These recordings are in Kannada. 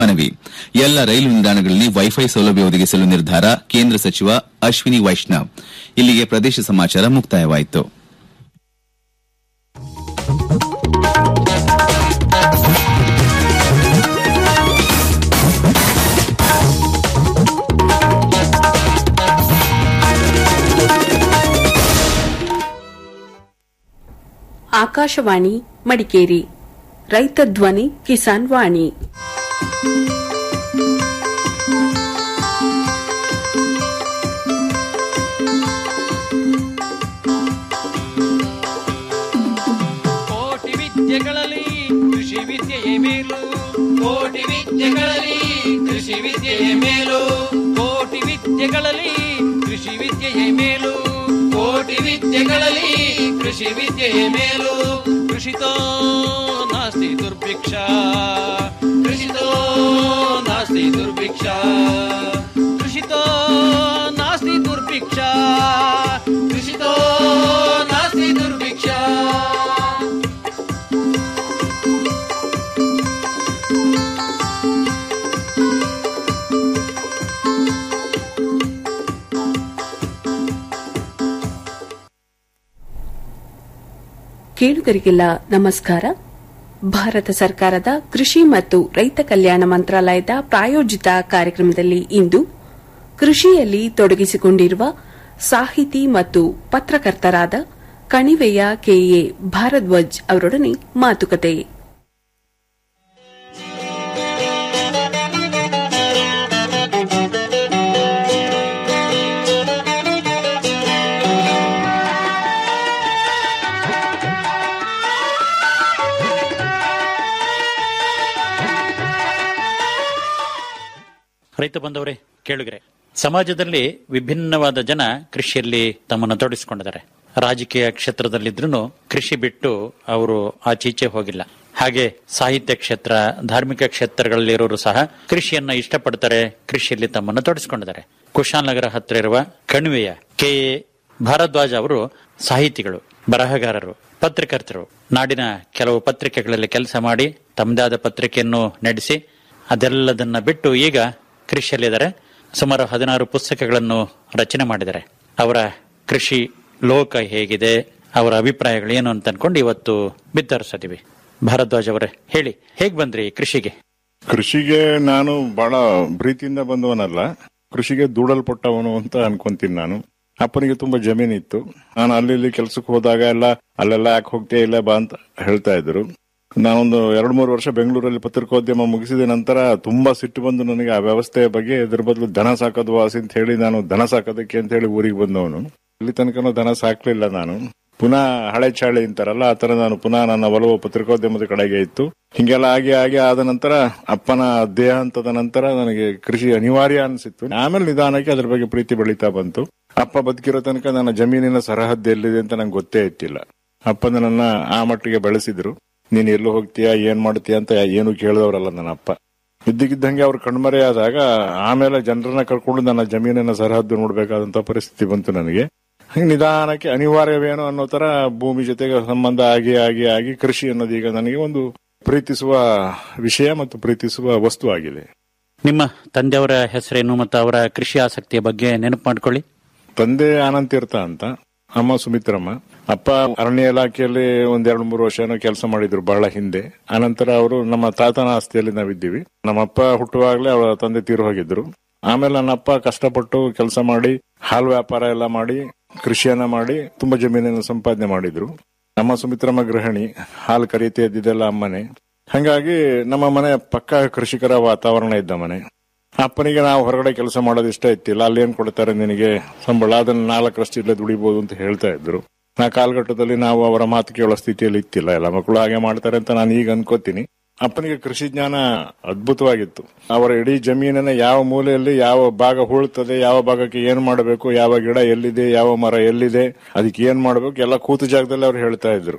ಮನವಿ ಎಲ್ಲ ರೈಲು ನಿಲ್ದಾಣಗಳಲ್ಲಿ ವೈಫೈ ಸೌಲಭ್ಯ ಒದಗಿಸಲು ನಿರ್ಧಾರ ಕೇಂದ್ರ ಸಚಿವ ಅಶ್ವಿನಿ ವೈಷ್ಣವ್ ಇಲ್ಲಿಗೆ ಪ್ರದೇಶ ಸಮಾಚಾರ ಮುಕ್ತಾಯವಾಯಿತು ಆಕಾಶವಾಣಿ ಮಡಿಕೇರಿ ರೈತ ಧ್ವನಿ ಕಿಸಾನ್ ವಾಣಿ ಕೋಟಿ ವಿದ್ಯೆಗಳಲ್ಲಿ ಕೃಷಿ ವಿದ್ಯೆಯೇ ಮೇಲು ಕೋಟಿ ವಿದ್ಯೆಗಳಲ್ಲಿ ಕೃಷಿ ವಿದ್ಯೆಯೇ ಮೇಲು ಕೋಟಿ ವಿದ್ಯೆಗಳಲ್ಲಿ ಕೃಷಿ ವಿದ್ಯೆಯೇ ಮೇಲು ಕೋಟಿ ವಿದ್ಯೆಗಳಲ್ಲಿ ಕೃಷಿ ವಿದ್ಯೆಯೇ ಮೇಲು ಕೃಷಿತೋ ನಾಸ್ತಿ ದುರ್ಭಿಕ್ಷ ಕೃಷಿತೋ ನಾಸ್ತಿ ದುರ್ಭಿಕ್ಷ ಕೃಷಿತೋ ನಾಸ್ತಿ ದುರ್ಭಿಕ್ಷ ಕೃಷಿತೋ ನಾಸ್ತಿ ದುರ್ಭಿಕ್ಷ ಕೇಳುಗರಿಗೆಲ್ಲ ನಮಸ್ಕಾರ ಭಾರತ ಸರ್ಕಾರದ ಕೃಷಿ ಮತ್ತು ರೈತ ಕಲ್ಯಾಣ ಮಂತ್ರಾಲಯದ ಪ್ರಾಯೋಜಿತ ಕಾರ್ಯಕ್ರಮದಲ್ಲಿ ಇಂದು ಕೃಷಿಯಲ್ಲಿ ತೊಡಗಿಸಿಕೊಂಡಿರುವ ಸಾಹಿತಿ ಮತ್ತು ಪತ್ರಕರ್ತರಾದ ಕಣಿವೆಯ ಕೆಎ ಭಾರದ್ವಾಜ್ ಅವರೊಡನೆ ಮಾತುಕತೆ ರೈತ ಬಂದವರೇ ಕೇಳುಗರೆ ಸಮಾಜದಲ್ಲಿ ವಿಭಿನ್ನವಾದ ಜನ ಕೃಷಿಯಲ್ಲಿ ತಮ್ಮನ್ನು ತೊಡಗಿಸಿಕೊಂಡಿದ್ದಾರೆ ರಾಜಕೀಯ ಕ್ಷೇತ್ರದಲ್ಲಿದ್ರೂ ಕೃಷಿ ಬಿಟ್ಟು ಅವರು ಆಚೀಚೆ ಹೋಗಿಲ್ಲ ಹಾಗೆ ಸಾಹಿತ್ಯ ಕ್ಷೇತ್ರ ಧಾರ್ಮಿಕ ಕ್ಷೇತ್ರಗಳಲ್ಲಿರೋರು ಸಹ ಕೃಷಿಯನ್ನ ಇಷ್ಟಪಡ್ತಾರೆ ಕೃಷಿಯಲ್ಲಿ ತಮ್ಮನ್ನು ತೊಡಗಿಸಿಕೊಂಡಿದ್ದಾರೆ ಕುಶಾಲನಗರ ಹತ್ತಿರ ಇರುವ ಕಣಿವೆಯ ಕೆ ಎ ಭಾರದ್ವಾಜ್ ಅವರು ಸಾಹಿತಿಗಳು ಬರಹಗಾರರು ಪತ್ರಕರ್ತರು ನಾಡಿನ ಕೆಲವು ಪತ್ರಿಕೆಗಳಲ್ಲಿ ಕೆಲಸ ಮಾಡಿ ತಮ್ಮದೇ ಆದ ಪತ್ರಿಕೆಯನ್ನು ನಡೆಸಿ ಅದೆಲ್ಲದನ್ನ ಬಿಟ್ಟು ಈಗ ಕೃಷಿಯಲ್ಲಿದ್ದಾರೆ ಸುಮಾರು ಹದಿನಾರು ಪುಸ್ತಕಗಳನ್ನು ರಚನೆ ಮಾಡಿದ್ದಾರೆ ಅವರ ಕೃಷಿ ಲೋಕ ಹೇಗಿದೆ ಅವರ ಅಭಿಪ್ರಾಯಗಳು ಏನು ಅಂತ ಅನ್ಕೊಂಡು ಇವತ್ತು ಬಿತ್ತರಿಸಿದೀವಿ ಭಾರದ್ವಾಜ್ ಅವರೇ ಹೇಳಿ ಹೇಗ್ ಬಂದ್ರಿ ಕೃಷಿಗೆ ಕೃಷಿಗೆ ನಾನು ಬಹಳ ಪ್ರೀತಿಯಿಂದ ಬಂದವನಲ್ಲ ಕೃಷಿಗೆ ದೂಡಲ್ಪಟ್ಟವನು ಅಂತ ಅನ್ಕೊಂತೀನಿ ನಾನು ಅಪ್ಪನಿಗೆ ತುಂಬಾ ಜಮೀನಿತ್ತು ನಾನು ಅಲ್ಲಿ ಇಲ್ಲಿ ಕೆಲ್ಸಕ್ಕೆ ಹೋದಾಗ ಎಲ್ಲ ಅಲ್ಲೆಲ್ಲ ಯಾಕೆ ಹೋಗ್ತೇ ಇಲ್ಲ ಬಾ ಅಂತ ಹೇಳ್ತಾ ಇದ್ರು ನಾನೊಂದು ಎರಡು ಮೂರು ವರ್ಷ ಬೆಂಗಳೂರಲ್ಲಿ ಪತ್ರಿಕೋದ್ಯಮ ಮುಗಿಸಿದ ನಂತರ ತುಂಬಾ ಸಿಟ್ಟು ಬಂದು ನನಗೆ ಆ ವ್ಯವಸ್ಥೆಯ ಬಗ್ಗೆ ಇದ್ರ ಬದಲು ದನ ಸಾಕೋದು ವಾಸಿ ಅಂತ ಹೇಳಿ ನಾನು ದನ ಸಾಕೋದಕ್ಕೆ ಅಂತ ಹೇಳಿ ಊರಿಗೆ ಬಂದವನು ಇಲ್ಲಿ ತನಕನೂ ದನ ಸಾಕ್ಲಿಲ್ಲ ನಾನು ಪುನಃ ಹಳೆ ಚಾಳಿ ಅಂತಾರಲ್ಲ ಆ ತರ ನಾನು ಪುನಃ ನನ್ನ ಒಲವು ಪತ್ರಿಕೋದ್ಯಮದ ಕಡೆಗೆ ಇತ್ತು ಹಿಂಗೆಲ್ಲ ಆಗಿ ಆಗಿ ಆದ ನಂತರ ಅಪ್ಪನ ದೇಹಾಂತದ ನಂತರ ನನಗೆ ಕೃಷಿ ಅನಿವಾರ್ಯ ಅನಿಸಿತ್ತು ಆಮೇಲೆ ನಿಧಾನಕ್ಕೆ ಅದ್ರ ಬಗ್ಗೆ ಪ್ರೀತಿ ಬೆಳೀತಾ ಬಂತು ಅಪ್ಪ ಬದುಕಿರೋ ತನಕ ನನ್ನ ಜಮೀನಿನ ಸರಹದ್ದು ಎಲ್ಲಿದೆ ಅಂತ ನಂಗೆ ಗೊತ್ತೇ ಇತ್ತಿಲ್ಲ ಅಪ್ಪನ ನನ್ನ ಆ ಮಟ್ಟಿಗೆ ಬೆಳೆಸಿದ್ರು ನೀನ್ ಎಲ್ಲೂ ಹೋಗ್ತೀಯಾ ಏನ್ ಮಾಡ್ತೀಯ ಅಂತ ಏನು ಕೇಳಿದವರಲ್ಲ ನನ್ನ ಅಪ್ಪ ಇದ್ದಕ್ಕಿದ್ದಂಗೆ ಅವ್ರು ಕಣ್ಮರೆಯಾದಾಗ ಆಮೇಲೆ ಜನರನ್ನ ಕರ್ಕೊಂಡು ನನ್ನ ಜಮೀನಿನ ಸರಹದ್ದು ನೋಡ್ಬೇಕಾದಂತ ಪರಿಸ್ಥಿತಿ ಬಂತು ನನಗೆ ಹಂಗೆ ನಿಧಾನಕ್ಕೆ ಅನಿವಾರ್ಯವೇನೋ ಅನ್ನೋ ತರ ಭೂಮಿ ಜೊತೆಗೆ ಸಂಬಂಧ ಆಗಿ ಆಗಿ ಆಗಿ ಕೃಷಿ ಅನ್ನೋದು ಈಗ ನನಗೆ ಒಂದು ಪ್ರೀತಿಸುವ ವಿಷಯ ಮತ್ತು ಪ್ರೀತಿಸುವ ವಸ್ತು ಆಗಿದೆ ನಿಮ್ಮ ತಂದೆಯವರ ಹೆಸರೇನು ಮತ್ತು ಅವರ ಕೃಷಿ ಆಸಕ್ತಿಯ ಬಗ್ಗೆ ನೆನಪು ಮಾಡ್ಕೊಳ್ಳಿ ತಂದೆ ಆನಂದ್ ತೀರ್ಥ ಅಂತ ಅಮ್ಮ ಸುಮಿತ್ರಮ್ಮ ಅಪ್ಪ ಅರಣ್ಯ ಇಲಾಖೆಯಲ್ಲಿ ಒಂದೆರಡು ಮೂರು ವರ್ಷ ಕೆಲಸ ಮಾಡಿದ್ರು ಬಹಳ ಹಿಂದೆ ಆನಂತರ ಅವರು ನಮ್ಮ ತಾತನ ಆಸ್ತಿಯಲ್ಲಿ ನಾವಿದ್ದೀವಿ ನಮ್ಮಪ್ಪ ಹುಟ್ಟುವಾಗಲೇ ಅವರ ತಂದೆ ತೀರು ಹೋಗಿದ್ರು ಆಮೇಲೆ ನನ್ನ ಅಪ್ಪ ಕಷ್ಟಪಟ್ಟು ಕೆಲಸ ಮಾಡಿ ಹಾಲು ವ್ಯಾಪಾರ ಎಲ್ಲ ಮಾಡಿ ಕೃಷಿಯನ್ನ ಮಾಡಿ ತುಂಬಾ ಜಮೀನನ್ನು ಸಂಪಾದನೆ ಮಾಡಿದ್ರು ನಮ್ಮ ಸುಮಿತ್ರಮ್ಮ ಗೃಹಿಣಿ ಹಾಲು ಕರೀತಿ ಇದ್ದಿದ್ದೆಲ್ಲ ಅಮ್ಮನೆ ಹಂಗಾಗಿ ನಮ್ಮ ಮನೆ ಪಕ್ಕ ಕೃಷಿಕರ ವಾತಾವರಣ ಇದ್ದ ಮನೆ ಅಪ್ಪನಿಗೆ ನಾವು ಹೊರಗಡೆ ಕೆಲಸ ಮಾಡೋದು ಇಷ್ಟ ಇತ್ತಿಲ್ಲ ಅಲ್ಲಿ ಏನ್ ಕೊಡ್ತಾರೆ ನಿನಗೆ ಸಂಬಳ ಅದನ್ನ ನಾಲ್ಕರಷ್ಟು ಇಲ್ಲೇ ದುಡಿಬಹುದು ಅಂತ ಹೇಳ್ತಾ ಇದ್ರು ನಾ ಕಾಲಘಟ್ಟದಲ್ಲಿ ನಾವು ಅವರ ಮಾತು ಕೇಳೋ ಸ್ಥಿತಿಯಲ್ಲಿ ಇತ್ತಿಲ್ಲ ಎಲ್ಲ ಮಕ್ಕಳು ಹಾಗೆ ಮಾಡ್ತಾರೆ ಅಂತ ನಾನು ಈಗ ಅನ್ಕೋತೀನಿ ಅಪ್ಪನಿಗೆ ಕೃಷಿ ಜ್ಞಾನ ಅದ್ಭುತವಾಗಿತ್ತು ಅವರ ಇಡೀ ಜಮೀನಿನ ಯಾವ ಮೂಲೆಯಲ್ಲಿ ಯಾವ ಭಾಗ ಹೂಳ್ತದೆ ಯಾವ ಭಾಗಕ್ಕೆ ಏನ್ ಮಾಡಬೇಕು ಯಾವ ಗಿಡ ಎಲ್ಲಿದೆ ಯಾವ ಮರ ಎಲ್ಲಿದೆ ಅದಕ್ಕೆ ಏನ್ ಮಾಡಬೇಕು ಎಲ್ಲ ಕೂತು ಜಾಗದಲ್ಲಿ ಅವ್ರು ಹೇಳ್ತಾ ಇದ್ರು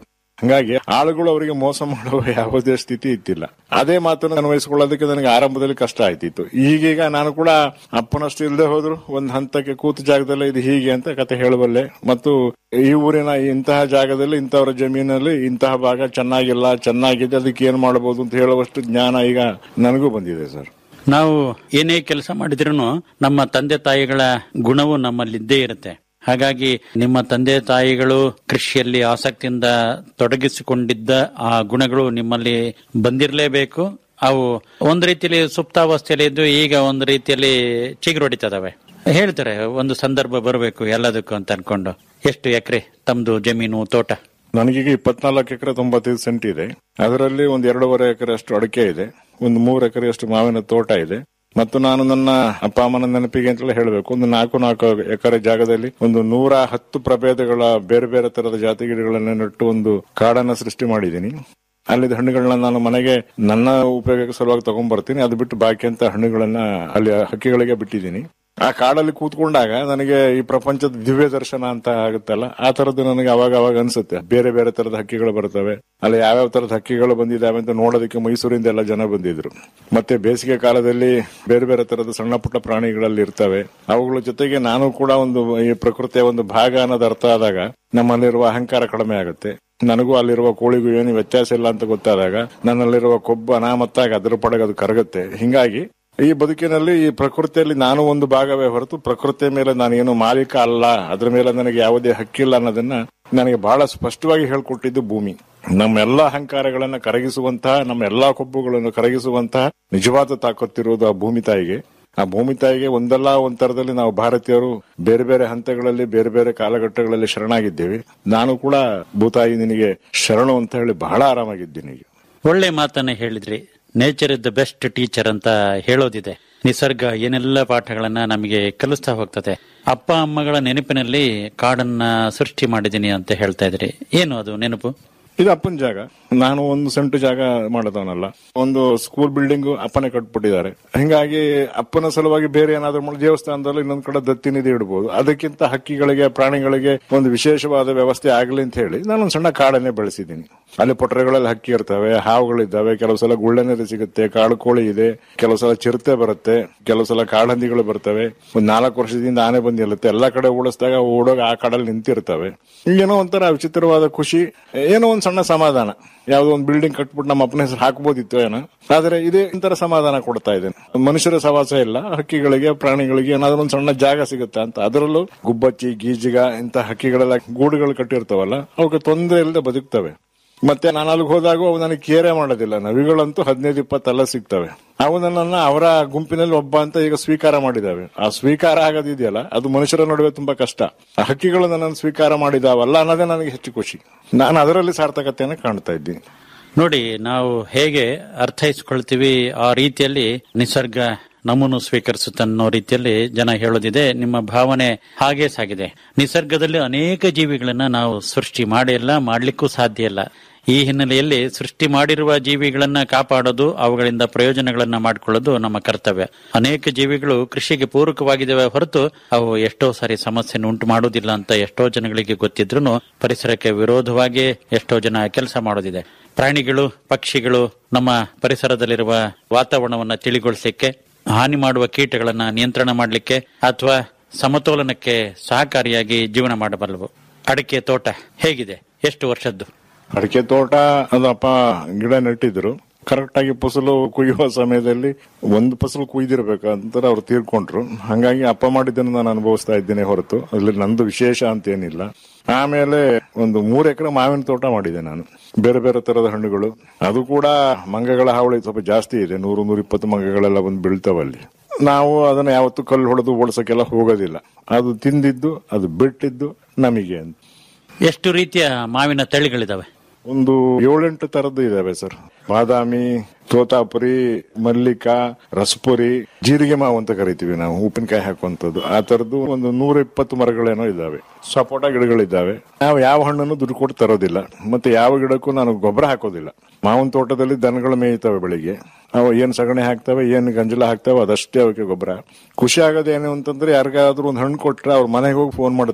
ಹಂಗಾಗಿ ಆಳುಗಳು ಅವರಿಗೆ ಮೋಸ ಮಾಡುವ ಯಾವುದೇ ಸ್ಥಿತಿ ಇತ್ತಿಲ್ಲ ಅದೇ ಮಾತನ್ನು ಅನ್ವಯಿಸಿಕೊಳ್ಳೋದಕ್ಕೆ ನನಗೆ ಆರಂಭದಲ್ಲಿ ಕಷ್ಟ ಆಯ್ತಿತ್ತು ಈಗೀಗ ನಾನು ಕೂಡ ಅಪ್ಪನಷ್ಟು ಇಲ್ಲದೆ ಹೋದ್ರು ಒಂದು ಹಂತಕ್ಕೆ ಕೂತ ಜಾಗದಲ್ಲೇ ಇದು ಹೀಗೆ ಅಂತ ಕತೆ ಹೇಳಬಲ್ಲೆ ಮತ್ತು ಈ ಊರಿನ ಇಂತಹ ಜಾಗದಲ್ಲಿ ಇಂತಹವರ ಜಮೀನಲ್ಲಿ ಇಂತಹ ಭಾಗ ಚೆನ್ನಾಗಿಲ್ಲ ಚೆನ್ನಾಗಿದೆ ಅದಕ್ಕೆ ಏನ್ ಮಾಡಬಹುದು ಅಂತ ಹೇಳುವಷ್ಟು ಜ್ಞಾನ ಈಗ ನನಗೂ ಬಂದಿದೆ ಸರ್ ನಾವು ಏನೇ ಕೆಲಸ ಮಾಡಿದ್ರೂ ನಮ್ಮ ತಂದೆ ತಾಯಿಗಳ ಗುಣವು ನಮ್ಮಲ್ಲಿದ್ದೇ ಇರುತ್ತೆ ಹಾಗಾಗಿ ನಿಮ್ಮ ತಂದೆ ತಾಯಿಗಳು ಕೃಷಿಯಲ್ಲಿ ಆಸಕ್ತಿಯಿಂದ ತೊಡಗಿಸಿಕೊಂಡಿದ್ದ ಆ ಗುಣಗಳು ನಿಮ್ಮಲ್ಲಿ ಬಂದಿರಲೇಬೇಕು ಅವು ಒಂದ್ ರೀತಿಯಲ್ಲಿ ಸುಪ್ತಾವಸ್ಥೆಯಲ್ಲಿ ಇದ್ದು ಈಗ ಒಂದು ರೀತಿಯಲ್ಲಿ ಚಿಗುರೊಡಿತದವೆ ಹೇಳ್ತಾರೆ ಒಂದು ಸಂದರ್ಭ ಬರಬೇಕು ಎಲ್ಲದಕ್ಕೂ ಅಂತ ಅನ್ಕೊಂಡು ಎಷ್ಟು ಎಕರೆ ತಮ್ದು ಜಮೀನು ತೋಟ ನನಗೀಗ ಇಪ್ಪತ್ನಾಲ್ಕು ಎಕರೆ ತೊಂಬತ್ತೈದು ಸೆಂಟ್ ಇದೆ ಅದರಲ್ಲಿ ಒಂದು ಎರಡೂವರೆ ಎಕರೆ ಅಷ್ಟು ಅಡಿಕೆ ಇದೆ ಒಂದು ಮೂರು ಎಕರೆ ಅಷ್ಟು ಮಾವಿನ ತೋಟ ಇದೆ ಮತ್ತು ನಾನು ನನ್ನ ಅಪ್ಪ ಅಮ್ಮನ ನೆನಪಿಗೆ ಅಂತಲೇ ಹೇಳಬೇಕು ಒಂದು ನಾಲ್ಕು ನಾಲ್ಕು ಎಕರೆ ಜಾಗದಲ್ಲಿ ಒಂದು ನೂರ ಹತ್ತು ಪ್ರಭೇದಗಳ ಬೇರೆ ಬೇರೆ ತರದ ಜಾತಿ ಗಿಡಗಳನ್ನ ನೆಟ್ಟು ಒಂದು ಕಾಡನ್ನ ಸೃಷ್ಟಿ ಮಾಡಿದ್ದೀನಿ ಅಲ್ಲಿದ್ದ ಹಣ್ಣುಗಳನ್ನ ನಾನು ಮನೆಗೆ ನನ್ನ ಉಪಯೋಗಕ್ಕೆ ಸಲುವಾಗಿ ತಗೊಂಡ್ ಬರ್ತೀನಿ ಅದು ಬಿಟ್ಟು ಬಾಕಿ ಅಂತ ಹಣ್ಣುಗಳನ್ನ ಅಲ್ಲಿ ಹಕ್ಕಿಗಳಿಗೆ ಬಿಟ್ಟಿದ್ದೀನಿ ಆ ಕಾಡಲ್ಲಿ ಕೂತ್ಕೊಂಡಾಗ ನನಗೆ ಈ ಪ್ರಪಂಚದ ದಿವ್ಯ ದರ್ಶನ ಅಂತ ಆಗುತ್ತಲ್ಲ ಆ ತರದ್ದು ನನಗೆ ಅವಾಗ ಅವಾಗ ಅನ್ಸುತ್ತೆ ಬೇರೆ ಬೇರೆ ತರದ ಹಕ್ಕಿಗಳು ಬರ್ತವೆ ಅಲ್ಲಿ ಯಾವ್ಯಾವ ತರದ ಹಕ್ಕಿಗಳು ಬಂದಿದ್ದಾವೆ ಅಂತ ನೋಡೋದಕ್ಕೆ ಮೈಸೂರಿಂದ ಎಲ್ಲ ಜನ ಬಂದಿದ್ರು ಮತ್ತೆ ಬೇಸಿಗೆ ಕಾಲದಲ್ಲಿ ಬೇರೆ ಬೇರೆ ತರದ ಸಣ್ಣ ಪುಟ್ಟ ಪ್ರಾಣಿಗಳಲ್ಲಿ ಇರ್ತವೆ ಅವುಗಳ ಜೊತೆಗೆ ನಾನು ಕೂಡ ಒಂದು ಈ ಪ್ರಕೃತಿಯ ಒಂದು ಭಾಗ ಅನ್ನೋದು ಅರ್ಥ ಆದಾಗ ನಮ್ಮಲ್ಲಿರುವ ಅಹಂಕಾರ ಕಡಿಮೆ ಆಗುತ್ತೆ ನನಗೂ ಅಲ್ಲಿರುವ ಕೋಳಿಗೂ ಏನು ವ್ಯತ್ಯಾಸ ಇಲ್ಲ ಅಂತ ಗೊತ್ತಾದಾಗ ನನ್ನಲ್ಲಿರುವ ಕೊಬ್ಬು ಅನಾಮತ್ತಾಗಿ ಅದ್ರ ಪಡೆಗೆ ಅದು ಕರಗುತ್ತೆ ಹಿಂಗಾಗಿ ಈ ಬದುಕಿನಲ್ಲಿ ಈ ಪ್ರಕೃತಿಯಲ್ಲಿ ನಾನು ಒಂದು ಭಾಗವೇ ಹೊರತು ಪ್ರಕೃತಿಯ ಮೇಲೆ ನಾನೇನು ಮಾಲೀಕ ಅಲ್ಲ ಅದ್ರ ಮೇಲೆ ನನಗೆ ಯಾವುದೇ ಹಕ್ಕಿಲ್ಲ ಅನ್ನೋದನ್ನ ನನಗೆ ಬಹಳ ಸ್ಪಷ್ಟವಾಗಿ ಹೇಳ್ಕೊಟ್ಟಿದ್ದು ಭೂಮಿ ನಮ್ಮೆಲ್ಲ ಅಹಂಕಾರಗಳನ್ನ ಕರಗಿಸುವಂತಹ ನಮ್ಮ ಎಲ್ಲಾ ಕೊಬ್ಬುಗಳನ್ನು ಕರಗಿಸುವಂತಹ ನಿಜವಾದ ತಾಕತ್ತಿರುವುದು ಆ ಭೂಮಿ ತಾಯಿಗೆ ಆ ಭೂಮಿ ತಾಯಿಗೆ ಒಂದಲ್ಲ ಒಂದ್ ತರದಲ್ಲಿ ನಾವು ಭಾರತೀಯರು ಬೇರೆ ಬೇರೆ ಹಂತಗಳಲ್ಲಿ ಬೇರೆ ಬೇರೆ ಕಾಲಘಟ್ಟಗಳಲ್ಲಿ ಶರಣಾಗಿದ್ದೇವೆ ನಾನು ಕೂಡ ಭೂತಾಯಿ ನಿನಗೆ ಶರಣು ಅಂತ ಹೇಳಿ ಬಹಳ ಆರಾಮಾಗಿದ್ದೀನಿ ಈಗ ಒಳ್ಳೆ ಮಾತನ್ನ ಹೇಳಿದ್ರಿ nature is the best teacher ಅಂತ ಹೇಳೋದಿದೆ ನಿಸರ್ಗ ಏನೆಲ್ಲ ಪಾಠಗಳನ್ನ ನಮಗೆ ಕಲಿಸ್ತಾ ಹೋಗ್ತದೆ ಅಪ್ಪ ಅಮ್ಮಗಳ ನೆನಪಿನಲ್ಲಿ ಕಾಡನ್ನ ಸೃಷ್ಟಿ ಮಾಡಿದೀನಿ ಅಂತ ಹೇಳ್ತಾ ಇದ್ರಿ ಏನು ಅದು ನೆನಪು ಇದು ಅಪ್ಪನ ಜಾಗ ನಾನು ಒಂದು ಸೆಂಟು ಜಾಗ ಮಾಡದವನಲ್ಲ ಒಂದು ಸ್ಕೂಲ್ ಬಿಲ್ಡಿಂಗ್ ಅಪ್ಪನೇ ಕಟ್ಬಿಟ್ಟಿದ್ದಾರೆ ಹಿಂಗಾಗಿ ಅಪ್ಪನ ಸಲುವಾಗಿ ಬೇರೆ ಏನಾದ್ರೂ ಮಾಡಿ ದೇವಸ್ಥಾನದಲ್ಲಿ ಇನ್ನೊಂದ್ ಕಡೆ ದತ್ತಿನಿಧಿ ಇಡಬಹುದು ಅದಕ್ಕಿಂತ ಹಕ್ಕಿಗಳಿಗೆ ಪ್ರಾಣಿಗಳಿಗೆ ಒಂದು ವಿಶೇಷವಾದ ವ್ಯವಸ್ಥೆ ಆಗಲಿ ಅಂತ ಹೇಳಿ ನಾನೊಂದು ಸಣ್ಣ ಕಾಡನ್ನೇ ಬೆಳೆಸಿದ್ದೀನಿ ಅಲ್ಲಿ ಪೊಟರೆಗಳಲ್ಲಿ ಹಕ್ಕಿ ಇರ್ತವೆ ಹಾವುಗಳಿದ್ದಾವೆ ಕೆಲವು ಸಲ ಗುಳ್ಳೆನರಿ ಸಿಗುತ್ತೆ ಕಾಡು ಕೋಳಿ ಇದೆ ಕೆಲವು ಸಲ ಚಿರತೆ ಬರುತ್ತೆ ಕೆಲವು ಸಲ ಕಾಡಹಂದಿಗಳು ಬರ್ತವೆ ಒಂದ್ ನಾಲ್ಕು ವರ್ಷದಿಂದ ಆನೆ ಬಂದು ನಿಲ್ಲುತ್ತೆ ಎಲ್ಲಾ ಕಡೆ ಓಡಿಸಿದಾಗ ಓಡೋಗ ಆ ಕಾಡಲ್ಲಿ ನಿಂತಿರ್ತವೆ ಏನೋ ಒಂಥರ ವಿಚಿತ್ರವಾದ ಖುಷಿ ಏನೋ ಒಂದ್ ಸಣ್ಣ ಸಮಾಧಾನ ಯಾವ್ದೋ ಒಂದು ಬಿಲ್ಡಿಂಗ್ ಕಟ್ಬಿಟ್ಟು ನಮ್ಮ ಅಪ್ಪನ ಹೆಸರು ಹಾಕ್ಬೋದಿತ್ತು ಏನೋ ಆದ್ರೆ ಇದೇ ಒಂಥರ ಸಮಾಧಾನ ಕೊಡ್ತಾ ಇದೆ ಮನುಷ್ಯರ ಸವಾಸ ಇಲ್ಲ ಹಕ್ಕಿಗಳಿಗೆ ಪ್ರಾಣಿಗಳಿಗೆ ಏನಾದ್ರೂ ಒಂದ್ ಸಣ್ಣ ಜಾಗ ಸಿಗುತ್ತೆ ಅಂತ ಅದರಲ್ಲೂ ಗುಬ್ಬಚ್ಚಿ ಗೀಜಿಗ ಇಂತ ಹಕ್ಕಿಗಳೆಲ್ಲ ಗೂಡುಗಳು ಕಟ್ಟಿರ್ತಾವಲ್ಲ ಅವಕ್ಕೆ ತೊಂದರೆ ಇಲ್ಲದೆ ಬದುಕ್ತವೆ ಮತ್ತೆ ನಾನು ಅಲ್ಲಿಗೆ ಹೋದಾಗ ಅವು ನನಗೆ ಕೇರೆ ಮಾಡೋದಿಲ್ಲ ನವಿಗಳಂತೂ ಹದಿನೈದು ಇಪ್ಪತ್ತೆಲ್ಲ ಸಿಗ್ತವೆ ಅವು ನನ್ನನ್ನ ಅವರ ಗುಂಪಿನಲ್ಲಿ ಒಬ್ಬ ಅಂತ ಈಗ ಸ್ವೀಕಾರ ಮಾಡಿದಾವೆ ಆ ಸ್ವೀಕಾರ ಆಗೋದಿದೆಯಲ್ಲ ಅದು ಮನುಷ್ಯರ ನಡುವೆ ತುಂಬಾ ಕಷ್ಟ ಆ ಹಕ್ಕಿಗಳು ನನ್ನನ್ನು ಸ್ವೀಕಾರ ಮಾಡಿದಾವಲ್ಲ ಅನ್ನೋದೇ ನನಗೆ ಹೆಚ್ಚು ಖುಷಿ ನಾನು ಅದರಲ್ಲಿ ಸಾರ್ಥಕತೆಯನ್ನು ಕಾಣ್ತಾ ಇದ್ದೀನಿ ನೋಡಿ ನಾವು ಹೇಗೆ ಅರ್ಥೈಸ್ಕೊಳ್ತೀವಿ ಆ ರೀತಿಯಲ್ಲಿ ನಿಸರ್ಗ ನಮ್ಮನ್ನು ಸ್ವೀಕರಿಸುತ್ತನ್ನೋ ರೀತಿಯಲ್ಲಿ ಜನ ಹೇಳೋದಿದೆ ನಿಮ್ಮ ಭಾವನೆ ಹಾಗೆ ಸಾಗಿದೆ ನಿಸರ್ಗದಲ್ಲಿ ಅನೇಕ ಜೀವಿಗಳನ್ನ ನಾವು ಸೃಷ್ಟಿ ಮಾಡಿಲ್ಲ ಮಾಡ್ಲಿಕ್ಕೂ ಸಾಧ್ಯ ಇಲ್ಲ ಈ ಹಿನ್ನೆಲೆಯಲ್ಲಿ ಸೃಷ್ಟಿ ಮಾಡಿರುವ ಜೀವಿಗಳನ್ನ ಕಾಪಾಡೋದು ಅವುಗಳಿಂದ ಪ್ರಯೋಜನಗಳನ್ನ ಮಾಡಿಕೊಳ್ಳೋದು ನಮ್ಮ ಕರ್ತವ್ಯ ಅನೇಕ ಜೀವಿಗಳು ಕೃಷಿಗೆ ಪೂರಕವಾಗಿದ್ದಾವೆ ಹೊರತು ಅವು ಎಷ್ಟೋ ಸಾರಿ ಸಮಸ್ಯೆಯನ್ನು ಉಂಟು ಮಾಡುವುದಿಲ್ಲ ಅಂತ ಎಷ್ಟೋ ಜನಗಳಿಗೆ ಗೊತ್ತಿದ್ರು ಪರಿಸರಕ್ಕೆ ವಿರೋಧವಾಗಿ ಎಷ್ಟೋ ಜನ ಕೆಲಸ ಮಾಡೋದಿದೆ ಪ್ರಾಣಿಗಳು ಪಕ್ಷಿಗಳು ನಮ್ಮ ಪರಿಸರದಲ್ಲಿರುವ ವಾತಾವರಣವನ್ನ ತಿಳಿಗೊಳಿಸಲಿಕ್ಕೆ ಹಾನಿ ಮಾಡುವ ಕೀಟಗಳನ್ನ ನಿಯಂತ್ರಣ ಮಾಡಲಿಕ್ಕೆ ಅಥವಾ ಸಮತೋಲನಕ್ಕೆ ಸಹಕಾರಿಯಾಗಿ ಜೀವನ ಮಾಡಬಲ್ಲವು ಅಡಿಕೆ ತೋಟ ಹೇಗಿದೆ ಎಷ್ಟು ವರ್ಷದ್ದು ಅಡಿಕೆ ತೋಟ ಅದು ಅಪ್ಪ ಗಿಡ ನೆಟ್ಟಿದ್ರು ಕರೆಕ್ಟ್ ಆಗಿ ಫಸಲು ಕುಯ್ಯುವ ಸಮಯದಲ್ಲಿ ಒಂದು ಫಸಲು ಕುಯ್ದಿರ್ಬೇಕು ಅಂತ ಅವ್ರು ತೀರ್ಕೊಂಡ್ರು ಹಂಗಾಗಿ ಅಪ್ಪ ಮಾಡಿದ್ದನ್ನು ನಾನು ಅನುಭವಿಸ್ತಾ ಇದ್ದೇನೆ ಹೊರತು ಅಲ್ಲಿ ನಂದು ವಿಶೇಷ ಅಂತ ಏನಿಲ್ಲ ಆಮೇಲೆ ಒಂದು ಮೂರು ಎಕರೆ ಮಾವಿನ ತೋಟ ಮಾಡಿದೆ ನಾನು ಬೇರೆ ಬೇರೆ ತರದ ಹಣ್ಣುಗಳು ಅದು ಕೂಡ ಮಂಗಗಳ ಹಾವಳಿ ಸ್ವಲ್ಪ ಜಾಸ್ತಿ ಇದೆ ನೂರು ನೂರ ಇಪ್ಪತ್ತು ಮಂಗಗಳೆಲ್ಲ ಬಂದು ಬೀಳ್ತಾವಲ್ಲಿ ನಾವು ಅದನ್ನ ಯಾವತ್ತೂ ಕಲ್ಲು ಹೊಡೆದು ಓಡಿಸಕ್ಕೆಲ್ಲ ಹೋಗೋದಿಲ್ಲ ಅದು ತಿಂದಿದ್ದು ಅದು ಬಿಟ್ಟಿದ್ದು ನಮಗೆ ಅಂತ ಎಷ್ಟು ರೀತಿಯ ಮಾವಿನ ತಳಿಗಳಿದಾವೆ ಒಂದು ಏಳೆಂಟು ತರದ್ದು ಇದಾವೆ ಸರ್ ಬಾದಾಮಿ ತೋತಾಪುರಿ ಮಲ್ಲಿಕಾ ರಸಪುರಿ ಜೀರಿಗೆ ಮಾವು ಅಂತ ಕರಿತೀವಿ ನಾವು ಉಪ್ಪಿನಕಾಯಿ ಹಾಕುವಂತದ್ದು ಆ ತರದ್ದು ಒಂದು ನೂರ ಇಪ್ಪತ್ತು ಮರಗಳೇನೋ ಇದಾವೆ ಸಪೋಟ ಗಿಡಗಳಿದ್ದಾವೆ ನಾವು ಯಾವ ಹಣ್ಣನ್ನು ದುಡ್ಡು ಕೊಟ್ಟು ತರೋದಿಲ್ಲ ಮತ್ತೆ ಯಾವ ಗಿಡಕ್ಕೂ ನಾನು ಗೊಬ್ಬರ ಹಾಕೋದಿಲ್ಲ ಮಾವಿನ ತೋಟದಲ್ಲಿ ದನಗಳು ಮೇಯ್ತವೆ ಬೆಳಿಗ್ಗೆ ಅವು ಏನ್ ಸಗಣಿ ಹಾಕ್ತವೆ ಏನ್ ಗಂಜಲ ಹಾಕ್ತವೆ ಅದಷ್ಟೇ ಅವಕ್ಕೆ ಗೊಬ್ಬರ ಖುಷಿ ಆಗೋದೇನು ಅಂತಂದ್ರೆ ಯಾರಿಗಾದ್ರೂ ಒಂದು ಹಣ್ಣು ಕೊಟ್ರೆ ಅವ್ರ ಮನೆಗೆ ಹೋಗಿ ಫೋನ್ ಮಾಡ್ತಾರೆ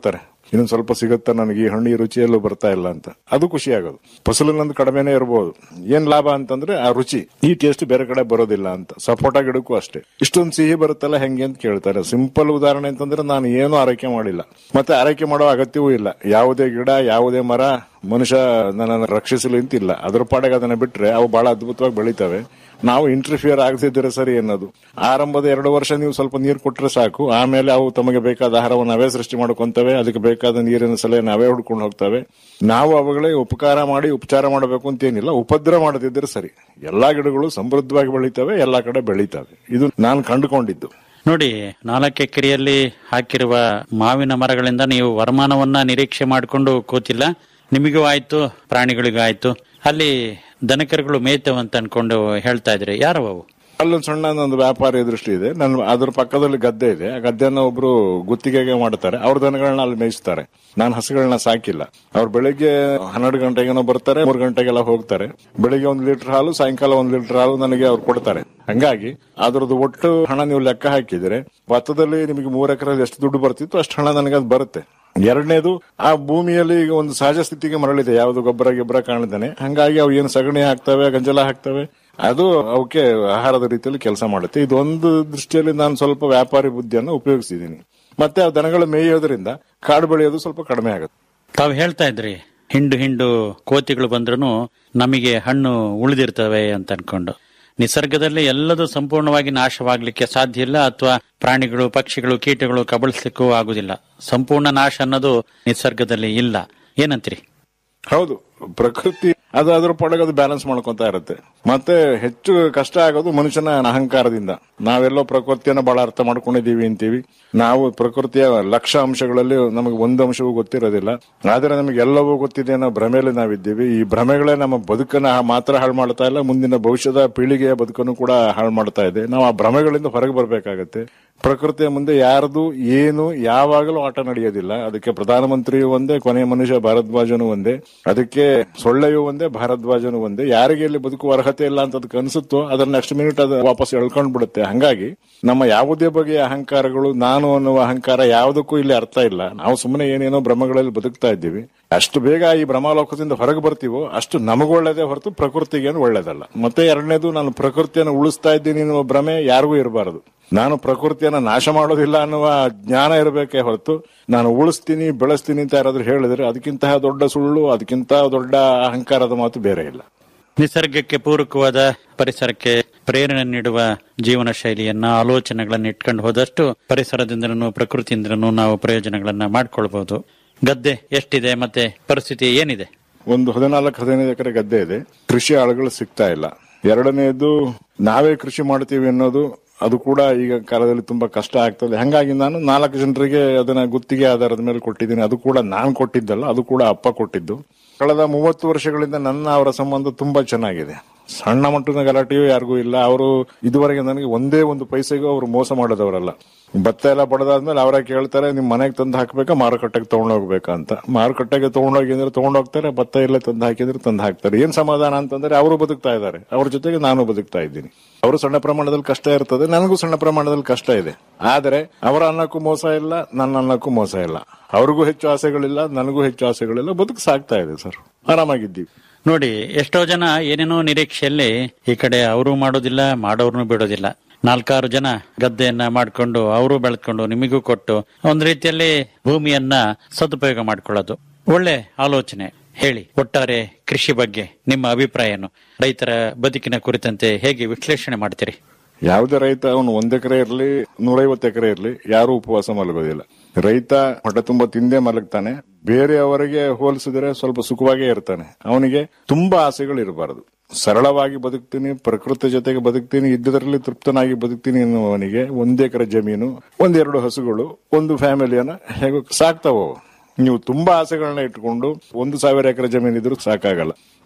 ಇನ್ನೊಂದ್ ಸ್ವಲ್ಪ ಸಿಗುತ್ತಾ ನನಗೆ ಈ ಹಣ್ಣು ಈ ರುಚಿಯಲ್ಲೂ ಬರ್ತಾ ಇಲ್ಲ ಅಂತ ಅದು ಖುಷಿ ಆಗೋದು ಫಸಲಿನೊಂದು ಕಡಿಮೆನೇ ಇರಬಹುದು ಏನ್ ಲಾಭ ಅಂತಂದ್ರೆ ಆ ರುಚಿ ಈ ಟೇಸ್ಟ್ ಬೇರೆ ಕಡೆ ಬರೋದಿಲ್ಲ ಅಂತ ಸಪೋಟ ಗಿಡಕ್ಕೂ ಅಷ್ಟೇ ಇಷ್ಟೊಂದು ಸಿಹಿ ಬರುತ್ತಲ್ಲ ಹೆಂಗೆ ಅಂತ ಕೇಳ್ತಾರೆ ಸಿಂಪಲ್ ಉದಾಹರಣೆ ಅಂತಂದ್ರೆ ನಾನು ಏನು ಆರೈಕೆ ಮಾಡಿಲ್ಲ ಮತ್ತೆ ಆರೈಕೆ ಮಾಡೋ ಅಗತ್ಯವೂ ಇಲ್ಲ ಯಾವುದೇ ಗಿಡ ಯಾವುದೇ ಮರ ಮನುಷ್ಯ ನನ್ನನ್ನು ರಕ್ಷಿಸಲು ಅಂತಿಲ್ಲ ಅದ್ರ ಪಾಡಿಗೆ ಅದನ್ನ ಬಿಟ್ರೆ ಅವು ಬಹಳ ಅದ್ಭುತವಾಗಿ ಬೆಳಿತವೆ ನಾವು ಇಂಟರ್ಫಿಯರ್ ಆಗದಿದ್ದರೆ ಸರಿ ಅನ್ನೋದು ಆರಂಭದ ಎರಡು ವರ್ಷ ನೀವು ಸ್ವಲ್ಪ ನೀರು ಕೊಟ್ಟರೆ ಸಾಕು ಆಮೇಲೆ ಅವು ತಮಗೆ ಬೇಕಾದ ಆಹಾರವನ್ನು ನಾವೇ ಸೃಷ್ಟಿ ಮಾಡ್ಕೊಂತವೆ ಅದಕ್ಕೆ ಬೇಕಾದ ನೀರಿನ ಸಲಹೆ ನಾವೇ ಹುಡ್ಕೊಂಡು ಹೋಗ್ತವೆ ನಾವು ಅವುಗಳಿಗೆ ಉಪಕಾರ ಮಾಡಿ ಉಪಚಾರ ಮಾಡಬೇಕು ಅಂತ ಏನಿಲ್ಲ ಉಪದ್ರ ಮಾಡದಿದ್ದರೆ ಸರಿ ಎಲ್ಲಾ ಗಿಡಗಳು ಸಮೃದ್ಧವಾಗಿ ಬೆಳಿತವೆ ಎಲ್ಲಾ ಕಡೆ ಬೆಳಿತವೆ ಇದು ನಾನು ಕಂಡುಕೊಂಡಿದ್ದು ನೋಡಿ ನಾಲ್ಕು ಎಕರೆಯಲ್ಲಿ ಹಾಕಿರುವ ಮಾವಿನ ಮರಗಳಿಂದ ನೀವು ವರಮಾನವನ್ನ ನಿರೀಕ್ಷೆ ಮಾಡಿಕೊಂಡು ಕೂತಿಲ್ಲ ನಿಮಗೂ ಆಯ್ತು ಪ್ರಾಣಿಗಳಿಗೂ ಆಯ್ತು ಅಲ್ಲಿ ದನಕರುಗಳು ಮೇಯ್ತವಂತ ಅನ್ಕೊಂಡು ಹೇಳ್ತಾ ಇದ್ರಿ ಯಾರವು ಅಲ್ಲೊಂದು ಸಣ್ಣ ಒಂದು ವ್ಯಾಪಾರಿ ದೃಷ್ಟಿ ಇದೆ ನನ್ನ ಅದ್ರ ಪಕ್ಕದಲ್ಲಿ ಗದ್ದೆ ಇದೆ ಆ ಗದ್ದೆನ ಒಬ್ರು ಗುತ್ತಿಗೆಗೆ ಮಾಡ್ತಾರೆ ಅವ್ರ ದನಗಳನ್ನ ಅಲ್ಲಿ ಮೇಯಿಸ್ತಾರೆ ನಾನು ಹಸುಗಳನ್ನ ಸಾಕಿಲ್ಲ ಅವ್ರು ಬೆಳಿಗ್ಗೆ ಹನ್ನೆರಡು ಗಂಟೆಗೇನೋ ಬರ್ತಾರೆ ಮೂರು ಗಂಟೆಗೆಲ್ಲ ಹೋಗ್ತಾರೆ ಬೆಳಿಗ್ಗೆ ಒಂದು ಲೀಟರ್ ಹಾಲು ಸಾಯಂಕಾಲ ಒಂದು ಲೀಟರ್ ಹಾಲು ನನಗೆ ಅವ್ರು ಕೊಡ್ತಾರೆ ಹಂಗಾಗಿ ಅದ್ರದ್ದು ಒಟ್ಟು ಹಣ ನೀವು ಲೆಕ್ಕ ಹಾಕಿದ್ರೆ ಭತ್ತದಲ್ಲಿ ನಿಮಗೆ ಮೂರ್ ಎಕರೆ ಎಷ್ಟು ದುಡ್ಡು ಬರ್ತಿತ್ತು ಅಷ್ಟು ಹಣ ನನಗೆ ಅದು ಬರುತ್ತೆ ಎರಡನೇದು ಆ ಭೂಮಿಯಲ್ಲಿ ಈಗ ಒಂದು ಸಹಜ ಸ್ಥಿತಿಗೆ ಮರಳಿದೆ ಯಾವುದು ಗೊಬ್ಬರ ಗಿಬ್ಬರ ಕಾಣ್ತಾನೆ ಹಂಗಾಗಿ ಅವು ಏನು ಸಗಣಿ ಹಾಕ್ತವೆ ಗಂಜಲ ಹಾಕ್ತವೆ ಅದು ಅವಕ್ಕೆ ಆಹಾರದ ರೀತಿಯಲ್ಲಿ ಕೆಲಸ ಮಾಡುತ್ತೆ ಇದೊಂದು ದೃಷ್ಟಿಯಲ್ಲಿ ನಾನು ಸ್ವಲ್ಪ ವ್ಯಾಪಾರಿ ಬುದ್ಧಿಯನ್ನು ಉಪಯೋಗಿಸಿದ್ದೀನಿ ಮತ್ತೆ ಆ ದನಗಳು ಮೇಯೋದ್ರಿಂದ ಕಾಡು ಬೆಳೆಯೋದು ಸ್ವಲ್ಪ ಕಡಿಮೆ ಆಗುತ್ತೆ ತಾವು ಹೇಳ್ತಾ ಇದ್ರಿ ಹಿಂಡು ಹಿಂಡು ಕೋತಿಗಳು ಬಂದ್ರೂ ನಮಗೆ ಹಣ್ಣು ಉಳಿದಿರ್ತವೆ ಅಂತ ಅನ್ಕೊಂಡು ನಿಸರ್ಗದಲ್ಲಿ ಎಲ್ಲದೂ ಸಂಪೂರ್ಣವಾಗಿ ನಾಶವಾಗ್ಲಿಕ್ಕೆ ಸಾಧ್ಯ ಇಲ್ಲ ಅಥವಾ ಪ್ರಾಣಿಗಳು ಪಕ್ಷಿಗಳು ಕೀಟಗಳು ಕಬಳಿಸ್ಲಿಕ್ಕೂ ಆಗುದಿಲ್ಲ ಸಂಪೂರ್ಣ ನಾಶ ಅನ್ನೋದು ನಿಸರ್ಗದಲ್ಲಿ ಇಲ್ಲ ಏನಂತೀರಿ ಹೌದು ಪ್ರಕೃತಿ ಅದು ಅದ್ರ ಪೊಳಗೆ ಅದು ಬ್ಯಾಲೆನ್ಸ್ ಮಾಡ್ಕೊಂತ ಇರುತ್ತೆ ಮತ್ತೆ ಹೆಚ್ಚು ಕಷ್ಟ ಆಗೋದು ಮನುಷ್ಯನ ಅಹಂಕಾರದಿಂದ ನಾವೆಲ್ಲೋ ಪ್ರಕೃತಿಯನ್ನ ಬಹಳ ಅರ್ಥ ಮಾಡ್ಕೊಂಡಿದೀವಿ ಅಂತೀವಿ ನಾವು ಪ್ರಕೃತಿಯ ಲಕ್ಷ ಅಂಶಗಳಲ್ಲಿ ನಮಗೆ ಒಂದು ಅಂಶವೂ ಗೊತ್ತಿರೋದಿಲ್ಲ ಆದ್ರೆ ನಮಗೆ ಎಲ್ಲವೂ ಗೊತ್ತಿದೆ ಅನ್ನೋ ಭ್ರಮೆಯಲ್ಲಿ ನಾವಿದ್ದೀವಿ ಈ ಭ್ರಮೆಗಳೇ ನಮ್ಮ ಬದುಕನ್ನ ಮಾತ್ರ ಹಾಳು ಮಾಡ್ತಾ ಇಲ್ಲ ಮುಂದಿನ ಭವಿಷ್ಯದ ಪೀಳಿಗೆಯ ಬದುಕನ್ನು ಕೂಡ ಹಾಳು ಮಾಡ್ತಾ ಇದೆ ನಾವು ಆ ಭ್ರಮೆಗಳಿಂದ ಹೊರಗೆ ಬರಬೇಕಾಗತ್ತೆ ಪ್ರಕೃತಿಯ ಮುಂದೆ ಯಾರದು ಏನು ಯಾವಾಗಲೂ ಆಟ ನಡೆಯೋದಿಲ್ಲ ಅದಕ್ಕೆ ಪ್ರಧಾನಮಂತ್ರಿಯೂ ಒಂದೇ ಕೊನೆಯ ಮನುಷ್ಯ ಭಾರದ್ವಾಜನು ಒಂದೇ ಅದಕ್ಕೆ ಸೊಳ್ಳೆಯೂ ಒಂದೇ ಭಾರದ್ವಾಜನು ಒಂದೇ ಯಾರಿಗೆ ಇಲ್ಲಿ ಬದುಕುವ ಅರ್ಹತೆ ಇಲ್ಲ ಅಂತ ಅದಕ್ಕೆ ಅನ್ಸುತ್ತೋ ಅದನ್ನ ನೆಕ್ಸ್ಟ್ ಮಿನಿಟ್ ಅದು ವಾಪಸ್ ಎಳ್ಕೊಂಡ್ ಬಿಡುತ್ತೆ ಹಂಗಾಗಿ ನಮ್ಮ ಯಾವುದೇ ಬಗೆಯ ಅಹಂಕಾರಗಳು ನಾನು ಅನ್ನುವ ಅಹಂಕಾರ ಯಾವುದಕ್ಕೂ ಇಲ್ಲಿ ಅರ್ಥ ಇಲ್ಲ ನಾವು ಸುಮ್ಮನೆ ಏನೇನೋ ಭ್ರಮಗಳಲ್ಲಿ ಬದುಕ್ತಾ ಇದ್ದೀವಿ ಅಷ್ಟು ಬೇಗ ಈ ಭ್ರಮಾಲೋಕದಿಂದ ಹೊರಗೆ ಬರ್ತೀವೋ ಅಷ್ಟು ನಮಗೂ ಒಳ್ಳೇದೇ ಹೊರತು ಪ್ರಕೃತಿಗೇನು ಒಳ್ಳೇದಲ್ಲ ಮತ್ತೆ ಎರಡನೇದು ನಾನು ಪ್ರಕೃತಿಯನ್ನು ಉಳಿಸ್ತಾ ಇದ್ದೀನಿ ಅನ್ನುವ ಭ್ರಮೆ ಯಾರಿಗೂ ಇರಬಾರದು ನಾನು ಪ್ರಕೃತಿಯನ್ನ ನಾಶ ಮಾಡೋದಿಲ್ಲ ಅನ್ನುವ ಜ್ಞಾನ ಇರಬೇಕೇ ಹೊರತು ನಾನು ಉಳಿಸ್ತೀನಿ ಬೆಳೆಸ್ತೀನಿ ಅಂತ ಯಾರಾದ್ರೂ ಹೇಳಿದ್ರೆ ಅದಕ್ಕಿಂತ ದೊಡ್ಡ ಸುಳ್ಳು ಅದಕ್ಕಿಂತ ದೊಡ್ಡ ಅಹಂಕಾರದ ಮಾತು ಬೇರೆ ಇಲ್ಲ ನಿಸರ್ಗಕ್ಕೆ ಪೂರಕವಾದ ಪರಿಸರಕ್ಕೆ ಪ್ರೇರಣೆ ನೀಡುವ ಜೀವನ ಶೈಲಿಯನ್ನ ಆಲೋಚನೆಗಳನ್ನ ಇಟ್ಕೊಂಡು ಹೋದಷ್ಟು ಪರಿಸರದಿಂದನೂ ಪ್ರಕೃತಿಯಿಂದನೂ ನಾವು ಪ್ರಯೋಜನಗಳನ್ನ ಮಾಡ್ಕೊಳ್ಬಹುದು ಗದ್ದೆ ಎಷ್ಟಿದೆ ಮತ್ತೆ ಪರಿಸ್ಥಿತಿ ಏನಿದೆ ಒಂದು ಹದಿನಾಲ್ಕು ಹದಿನೈದು ಎಕರೆ ಗದ್ದೆ ಇದೆ ಕೃಷಿ ಆಳುಗಳು ಸಿಗ್ತಾ ಇಲ್ಲ ಎರಡನೇದು ನಾವೇ ಕೃಷಿ ಮಾಡ್ತೀವಿ ಅನ್ನೋದು ಅದು ಕೂಡ ಈಗ ಕಾಲದಲ್ಲಿ ತುಂಬಾ ಕಷ್ಟ ಆಗ್ತದೆ ಹಂಗಾಗಿ ನಾನು ನಾಲ್ಕು ಜನರಿಗೆ ಅದನ್ನ ಗುತ್ತಿಗೆ ಆಧಾರದ ಮೇಲೆ ಕೊಟ್ಟಿದ್ದೀನಿ ಅದು ಕೂಡ ನಾನು ಕೊಟ್ಟಿದ್ದಲ್ಲ ಅದು ಕೂಡ ಅಪ್ಪ ಕೊಟ್ಟಿದ್ದು ಕಳೆದ ಮೂವತ್ತು ವರ್ಷಗಳಿಂದ ನನ್ನ ಅವರ ಸಂಬಂಧ ತುಂಬಾ ಚೆನ್ನಾಗಿದೆ ಸಣ್ಣ ಮಟ್ಟದ ಗಲಾಟೆಯೂ ಯಾರಿಗೂ ಇಲ್ಲ ಅವರು ಇದುವರೆಗೆ ನನಗೆ ಒಂದೇ ಒಂದು ಪೈಸೆಗೂ ಅವರು ಮೋಸ ಮಾಡೋದವರಲ್ಲ ಭತ್ತ ಎಲ್ಲ ಬಡದಾದ್ಮೇಲೆ ಅವರೇ ಕೇಳ್ತಾರೆ ನಿಮ್ ಮನೆಗೆ ತಂದು ಹಾಕ್ಬೇಕಾ ಮಾರುಕಟ್ಟೆಗೆ ತಗೊಂಡೋಗ್ಬೇಕಾ ಅಂತ ಮಾರುಕಟ್ಟೆಗೆ ತಗೊಂಡೋಗಿ ಅಂದ್ರೆ ತಗೊಂಡೋಗ್ತಾರೆ ಭತ್ತ ಎಲ್ಲ ತಂದು ಹಾಕಿದ್ರೆ ತಂದು ಹಾಕ್ತಾರೆ ಏನ್ ಸಮಾಧಾನ ಅಂತಂದ್ರೆ ಅವರು ಬದುಕ್ತಾ ಇದ್ದಾರೆ ಅವ್ರ ಜೊತೆಗೆ ನಾನು ಬದುಕ್ತಾ ಇದ್ದೀನಿ ಅವರು ಸಣ್ಣ ಪ್ರಮಾಣದಲ್ಲಿ ಕಷ್ಟ ಇರ್ತದೆ ನನಗೂ ಸಣ್ಣ ಪ್ರಮಾಣದಲ್ಲಿ ಕಷ್ಟ ಇದೆ ಆದರೆ ಅವರ ಅನ್ನಕ್ಕೂ ಮೋಸ ಇಲ್ಲ ನನ್ನ ಅನ್ನಕ್ಕೂ ಮೋಸ ಇಲ್ಲ ಅವ್ರಿಗೂ ಹೆಚ್ಚು ಆಸೆಗಳಿಲ್ಲ ನನಗೂ ಹೆಚ್ಚು ಆಸೆಗಳಿಲ್ಲ ಬದುಕು ಸಾಕ್ತಾ ಇದೆ ಸರ್ ಆರಾಮಾಗಿದ್ದೀವಿ ನೋಡಿ ಎಷ್ಟೋ ಜನ ಏನೇನೋ ನಿರೀಕ್ಷೆಯಲ್ಲಿ ಈ ಕಡೆ ಅವರು ಮಾಡೋದಿಲ್ಲ ಮಾಡೋರ್ನು ಬಿಡೋದಿಲ್ಲ ನಾಲ್ಕಾರು ಜನ ಗದ್ದೆಯನ್ನ ಮಾಡ್ಕೊಂಡು ಅವರು ಬೆಳೆದ್ಕೊಂಡು ನಿಮಗೂ ಕೊಟ್ಟು ಒಂದ್ ರೀತಿಯಲ್ಲಿ ಭೂಮಿಯನ್ನ ಸದುಪಯೋಗ ಮಾಡ್ಕೊಳ್ಳೋದು ಒಳ್ಳೆ ಆಲೋಚನೆ ಹೇಳಿ ಒಟ್ಟಾರೆ ಕೃಷಿ ಬಗ್ಗೆ ನಿಮ್ಮ ಅಭಿಪ್ರಾಯ ಏನು ರೈತರ ಬದುಕಿನ ಕುರಿತಂತೆ ಹೇಗೆ ವಿಶ್ಲೇಷಣೆ ಮಾಡ್ತೀರಿ ಯಾವುದೇ ರೈತ ಅವನು ಒಂದ್ ಎಕರೆ ಇರಲಿ ನೂರೈವತ್ತು ಎಕರೆ ಇರಲಿ ಯಾರು ಉಪವಾಸ ಮಲಗೋದಿಲ್ಲ ರೈತ ಹೊಟ್ಟೆ ತುಂಬಾ ತಿಂದೇ ಮಲಗ್ತಾನೆ ಬೇರೆಯವರಿಗೆ ಹೋಲಿಸಿದ್ರೆ ಸ್ವಲ್ಪ ಸುಖವಾಗೇ ಇರ್ತಾನೆ ಅವನಿಗೆ ತುಂಬಾ ಆಸೆಗಳು ಇರಬಾರದು ಸರಳವಾಗಿ ಬದುಕ್ತೀನಿ ಪ್ರಕೃತಿ ಜೊತೆಗೆ ಬದುಕ್ತೀನಿ ಇದ್ದದರಲ್ಲಿ ತೃಪ್ತನಾಗಿ ಬದುಕ್ತೀನಿ ಎನ್ನುವವನಿಗೆ ಒಂದ್ ಎಕರೆ ಜಮೀನು ಒಂದೆರಡು ಹಸುಗಳು ಒಂದು ಫ್ಯಾಮಿಲಿಯನ್ನ ಹೇಗೋ ಸಾಕ್ತಾವ ನೀವು ತುಂಬಾ ಆಸೆಗಳನ್ನ ಇಟ್ಕೊಂಡು ಒಂದು ಸಾವಿರ ಎಕರೆ ಜಮೀನು ಇದ್ರೂ ಸಾಕಾಗಲ್ಲ